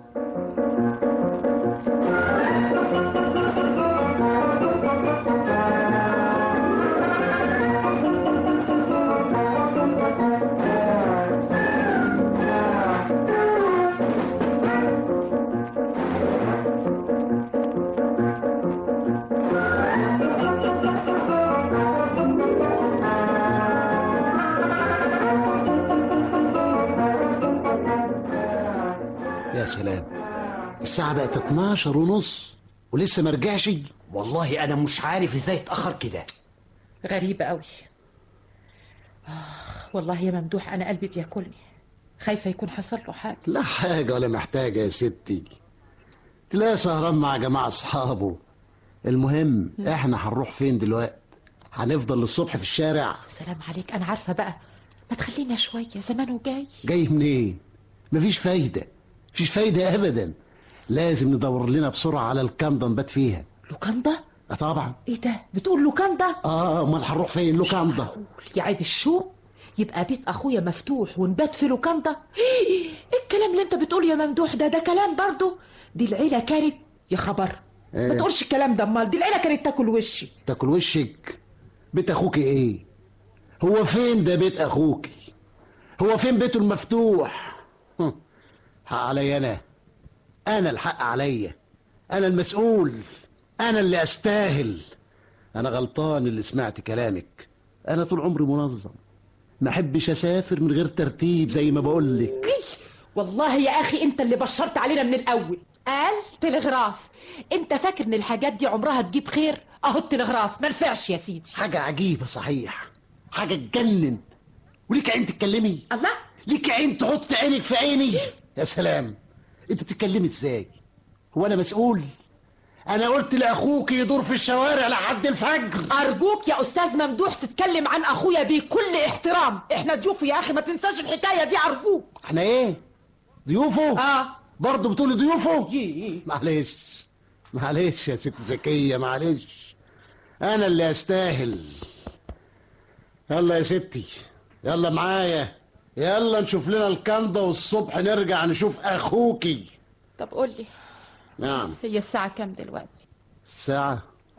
يا سلام الساعه بقت 12 ونص ولسه ما رجعش والله انا مش عارف ازاي اتاخر كده غريبة قوي آخ والله يا ممدوح أنا قلبي بياكلني خايفة يكون حصل له حاجة لا حاجه ولا محتاجه يا ستي تلاقي سهران مع جماعه اصحابه المهم احنا هنروح فين دلوقتي هنفضل للصبح في الشارع سلام عليك أنا عارفة بقى ما تخلينا شوية زمانه جاي جاي منين مفيش فايده مفيش فايده ابدا لازم ندور لنا بسرعه على الكنده نبات فيها لوكاندا آه طبعا إيه ده بتقول لوكاندا اه امال هنروح فين لوكاندا يا عيب الشو يبقى بيت أخويا مفتوح ونبات في لوكاندا إيه الكلام اللي أنت بتقوله يا ممدوح ده ده كلام برضه دي العيلة كانت يا خبر ما إيه؟ تقولش الكلام ده امال دي العيلة كانت تاكل وشي تاكل وشك بيت اخوك ايه هو فين ده بيت اخوك هو فين بيته المفتوح هم، حق عليا انا انا الحق عليا انا المسؤول انا اللي استاهل انا غلطان اللي سمعت كلامك انا طول عمري منظم ما احبش اسافر من غير ترتيب زي ما بقول لك والله يا اخي انت اللي بشرت علينا من الاول قال تلغراف انت فاكر ان الحاجات دي عمرها تجيب خير اهو التلغراف ما نفعش يا سيدي حاجه عجيبه صحيح حاجه تجنن وليك عين تتكلمي الله ليك عين تحط عينك في عيني يا سلام انت بتتكلمي ازاي هو انا مسؤول انا قلت لاخوك يدور في الشوارع لحد الفجر ارجوك يا استاذ ممدوح تتكلم عن اخويا بكل احترام احنا ضيوفه يا اخي ما تنساش الحكايه دي ارجوك احنا ايه ضيوفه اه برضه بتقولي ضيوفه معلش معلش يا ست زكيه معلش انا اللي استاهل يلا يا ستي يلا معايا يلا نشوف لنا الكنده والصبح نرجع نشوف اخوكي طب قول لي نعم هي الساعه كام دلوقتي الساعة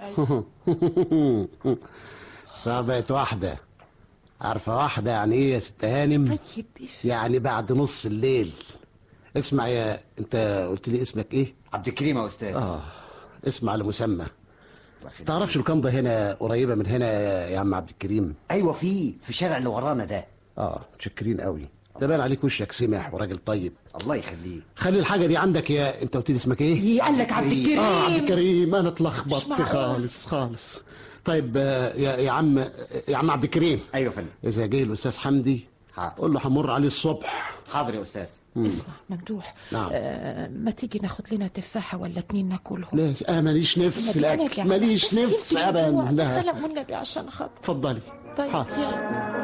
الساعة بقت واحدة عارفة واحدة يعني ايه يا ست هانم؟ يعني بعد نص الليل اسمع يا انت قلت لي اسمك ايه؟ عبد الكريم يا استاذ اه اسمع لمسمى تعرفش الكنده هنا قريبة من هنا يا عم عبد الكريم؟ ايوه في في الشارع اللي ورانا ده اه متشكرين قوي ده باين عليك وشك سمح وراجل طيب الله يخليك خلي الحاجة دي عندك يا انت قلت لي اسمك ايه؟ إيه، قال لك عبد الكريم. اه عبد الكريم انا مش اتلخبطت معقول. خالص خالص طيب آه، يا يا عم يا عم عبد الكريم ايوه يا فندم اذا جه الاستاذ حمدي قول له همر عليه الصبح حاضر يا استاذ مم. اسمع ممدوح نعم. آه ما تيجي ناخد لنا تفاحه ولا اتنين ناكلهم لا آه ماليش نفس النبي أنا الاكل جعانة. ماليش بس نفس يمكن ابدا الجوع. لا. سلام والنبي عشان خاطر اتفضلي طيب حاضر. يلا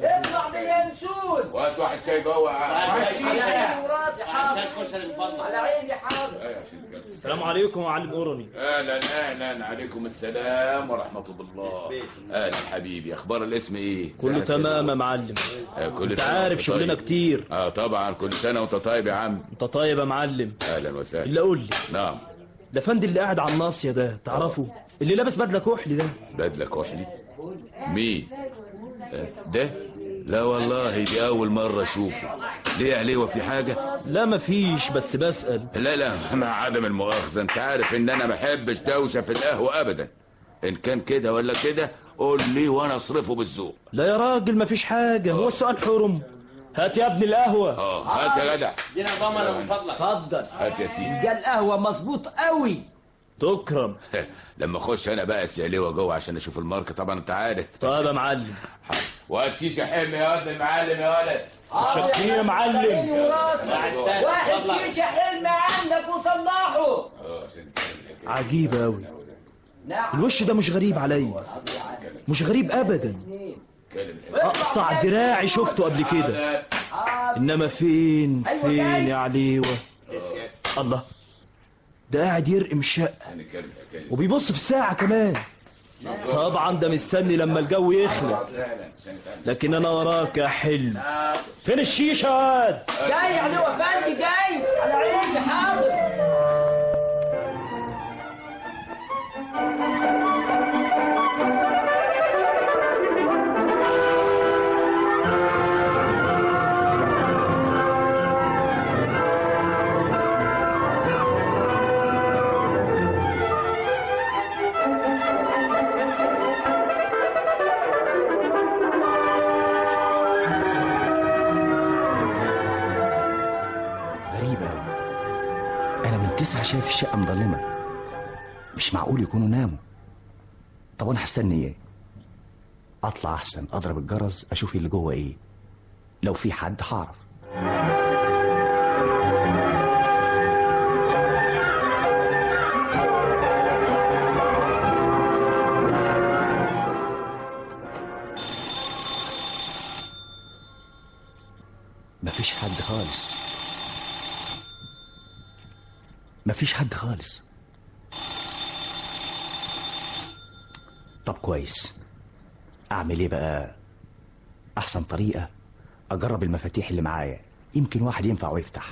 اطلع من ينسون وهات واحد شاي جوه واحد شاي شاي وراسي حاضر على عيني حاضر السلام عليكم يا معلم اوروني اهلا اهلا عليكم السلام ورحمه الله اهلا حبيبي اخبار الاسم ايه كله سنة تمام يا معلم آه، كل انت سنة عارف وأنت شغلنا طيب. كتير اه طبعا كل سنه وانت طيب يا عم انت طيب يا معلم اهلا وسهلا اللي قول لي نعم الافندي اللي قاعد على الناصيه ده تعرفه اللي لابس بدله كحلي ده بدله كحلي مين آه، ده لا والله دي اول مره اشوفه ليه يا عليوه في حاجه لا مفيش بس بسال لا لا مع عدم المؤاخذه انت عارف ان انا ما بحبش دوشه في القهوه ابدا ان كان كده ولا كده قول لي وانا اصرفه بالذوق لا يا راجل مفيش حاجه هو السؤال حرم هات يا ابني القهوه اه هات يا جدع ادينا ضمنه من فضلك اتفضل هات يا سيدي جا القهوه مظبوط قوي تكرم لما اخش انا بقى السعليوه جوه عشان اشوف الماركه طبعا انت عارف طيب يا معلم وهات شيشه حلم يا ولد المعلم يا ولد شكرا يا معلم عيني وراسي واحد شيشه حلم عندك وصلحه عجيب قوي الوش ده مش غريب عليا مش غريب ابدا اقطع دراعي شفته قبل كده انما فين فين يا عليوه الله ده قاعد يرقم شقه وبيبص في الساعه كمان طبعا ده مستني لما الجو يخلق لكن انا وراك يا حلم فين الشيشه واد جاي علي وفندي جاي على عيني حاضر غريبة أوي أنا من تسعة شايف الشقة مظلمة مش معقول يكونوا ناموا طب أنا هستني إيه؟ أطلع أحسن أضرب الجرس أشوف اللي جوه إيه لو في حد هعرف مفيش حد خالص مفيش حد خالص طب كويس اعمل ايه بقى احسن طريقه اجرب المفاتيح اللي معايا يمكن واحد ينفع ويفتح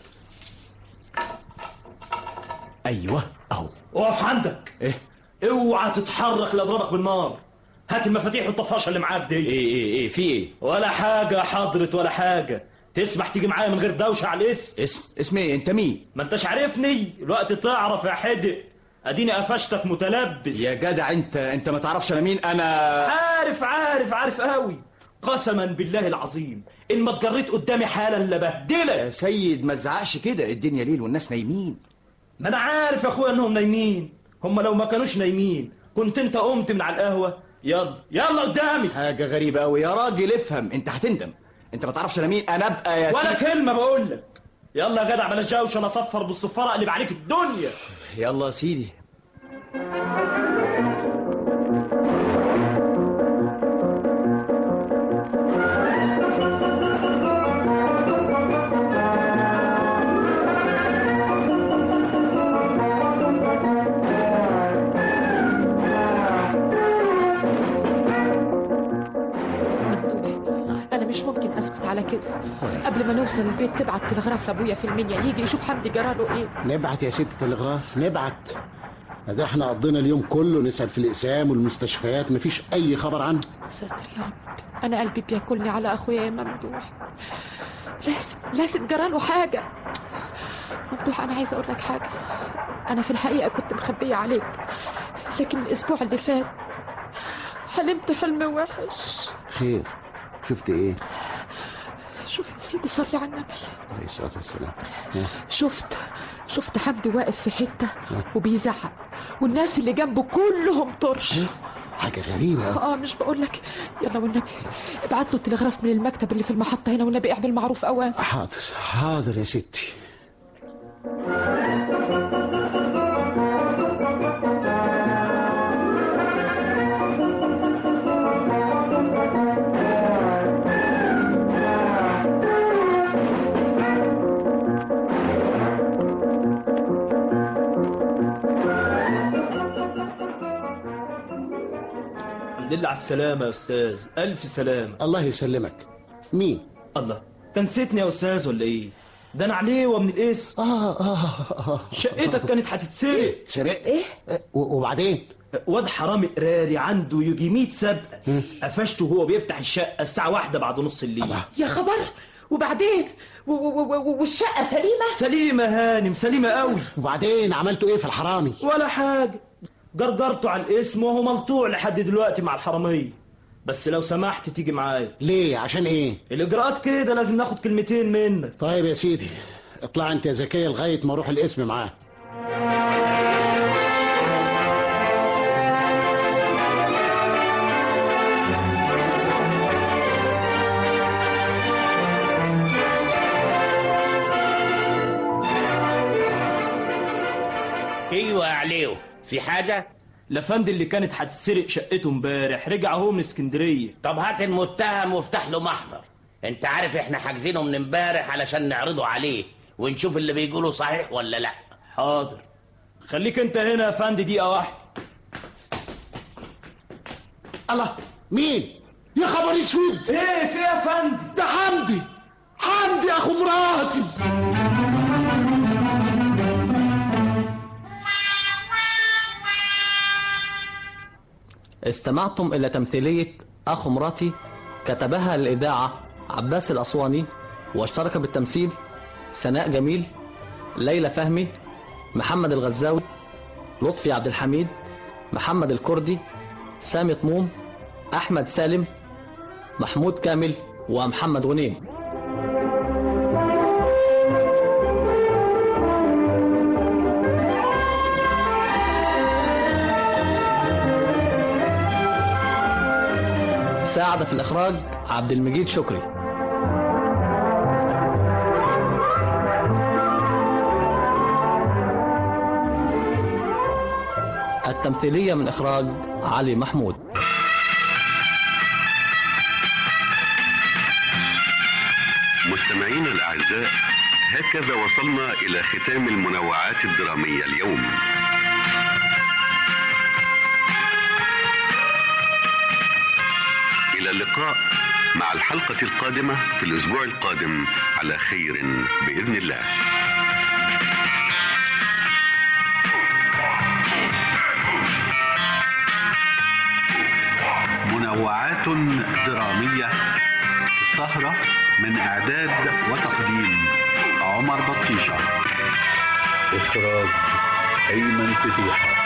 ايوه اهو اقف عندك ايه اوعى تتحرك لا اضربك بالنار هات المفاتيح والطفاشه اللي معاك دي ايه ايه ايه في ايه ولا حاجه حضرت ولا حاجه تسمح تيجي معايا من غير دوشه على الاسم اسم اسم ايه انت مين ما انتش عارفني الوقت تعرف يا حدق اديني قفشتك متلبس يا جدع انت انت ما تعرفش انا مين انا عارف عارف عارف قوي قسما بالله العظيم ان ما اتجريت قدامي حالا لبهدلك يا سيد ما تزعقش كده الدنيا ليل والناس نايمين ما انا عارف يا اخويا انهم نايمين هم لو ما كانوش نايمين كنت انت قمت من على القهوه يلا يلا قدامي حاجه غريبه قوي يا راجل افهم انت هتندم انت ما تعرفش انا مين انا ابقى يا ولا سيدي كلمه بقول لك يلا يا جدع بلاش جوش انا اصفر بالصفاره اقلب عليك الدنيا يلا يا سيدي انا مش ممكن اسكت على كده قبل ما نوصل البيت تبعت تلغراف لابويا في المنيا يجي يشوف حمدي جراله ايه نبعت يا ست تلغراف نبعت ده احنا قضينا اليوم كله نسأل في الأقسام والمستشفيات مفيش أي خبر عنه ساتر يا رب انا قلبي بياكلني على اخويا يا ممدوح لازم لازم جراله حاجه ممدوح انا عايزه اقول لك حاجه انا في الحقيقه كنت مخبيه عليك لكن الاسبوع اللي فات حلمت حلم وحش خير شفت ايه شوف يا سيدي صلي على النبي عليه الصلاة والسلام شفت شفت حمدي واقف في حته وبيزعق والناس اللي جنبه كلهم طرش حاجة غريبة اه مش بقول لك يلا والنبي ابعت له التلغراف من المكتب اللي في المحطه هنا والنبي اعمل معروف اوام حاضر حاضر يا ستي لله على السلامة يا أستاذ ألف سلامة الله يسلمك مين؟ الله تنسيتني يا أستاذ ولا إيه؟ ده أنا عليه من الاسم آه آه آه شقتك كانت هتتسرق سرق إيه؟ وبعدين؟ واد حرامي قراري عنده يجي 100 سبقة قفشته وهو بيفتح الشقة الساعة واحدة بعد نص الليل يا خبر وبعدين و- و- و- والشقة سليمة سليمة هانم سليمة قوي وبعدين عملتوا ايه في الحرامي ولا حاجة جرجرته على الاسم وهو ملطوع لحد دلوقتي مع الحرامية بس لو سمحت تيجي معايا ليه عشان ايه الإجراءات كده لازم ناخد كلمتين منك طيب يا سيدي اطلع انت يا زكية لغاية ما اروح الاسم معاه ايوه يا عليو في حاجة؟ لفند اللي كانت هتسرق شقته امبارح رجع هو من اسكندرية طب هات المتهم وافتح له محضر انت عارف احنا حاجزينه من امبارح علشان نعرضه عليه ونشوف اللي بيقوله صحيح ولا لا حاضر خليك انت هنا يا فندي دقيقة واحدة الله مين يا خبر اسود ايه في يا فندي ده حمدي حمدي اخو مراتي استمعتم إلى تمثيلية أخو مراتي كتبها للإذاعة عباس الأسواني واشترك بالتمثيل سناء جميل ليلى فهمي محمد الغزاوي لطفي عبد الحميد محمد الكردي سامي طموم أحمد سالم محمود كامل ومحمد غنيم ساعد في الإخراج عبد المجيد شكري التمثيلية من إخراج علي محمود مستمعينا الأعزاء هكذا وصلنا إلى ختام المنوعات الدرامية اليوم إلى اللقاء مع الحلقة القادمة في الأسبوع القادم على خير بإذن الله منوعات درامية السهرة من إعداد وتقديم عمر بطيشة إخراج أيمن فتيحة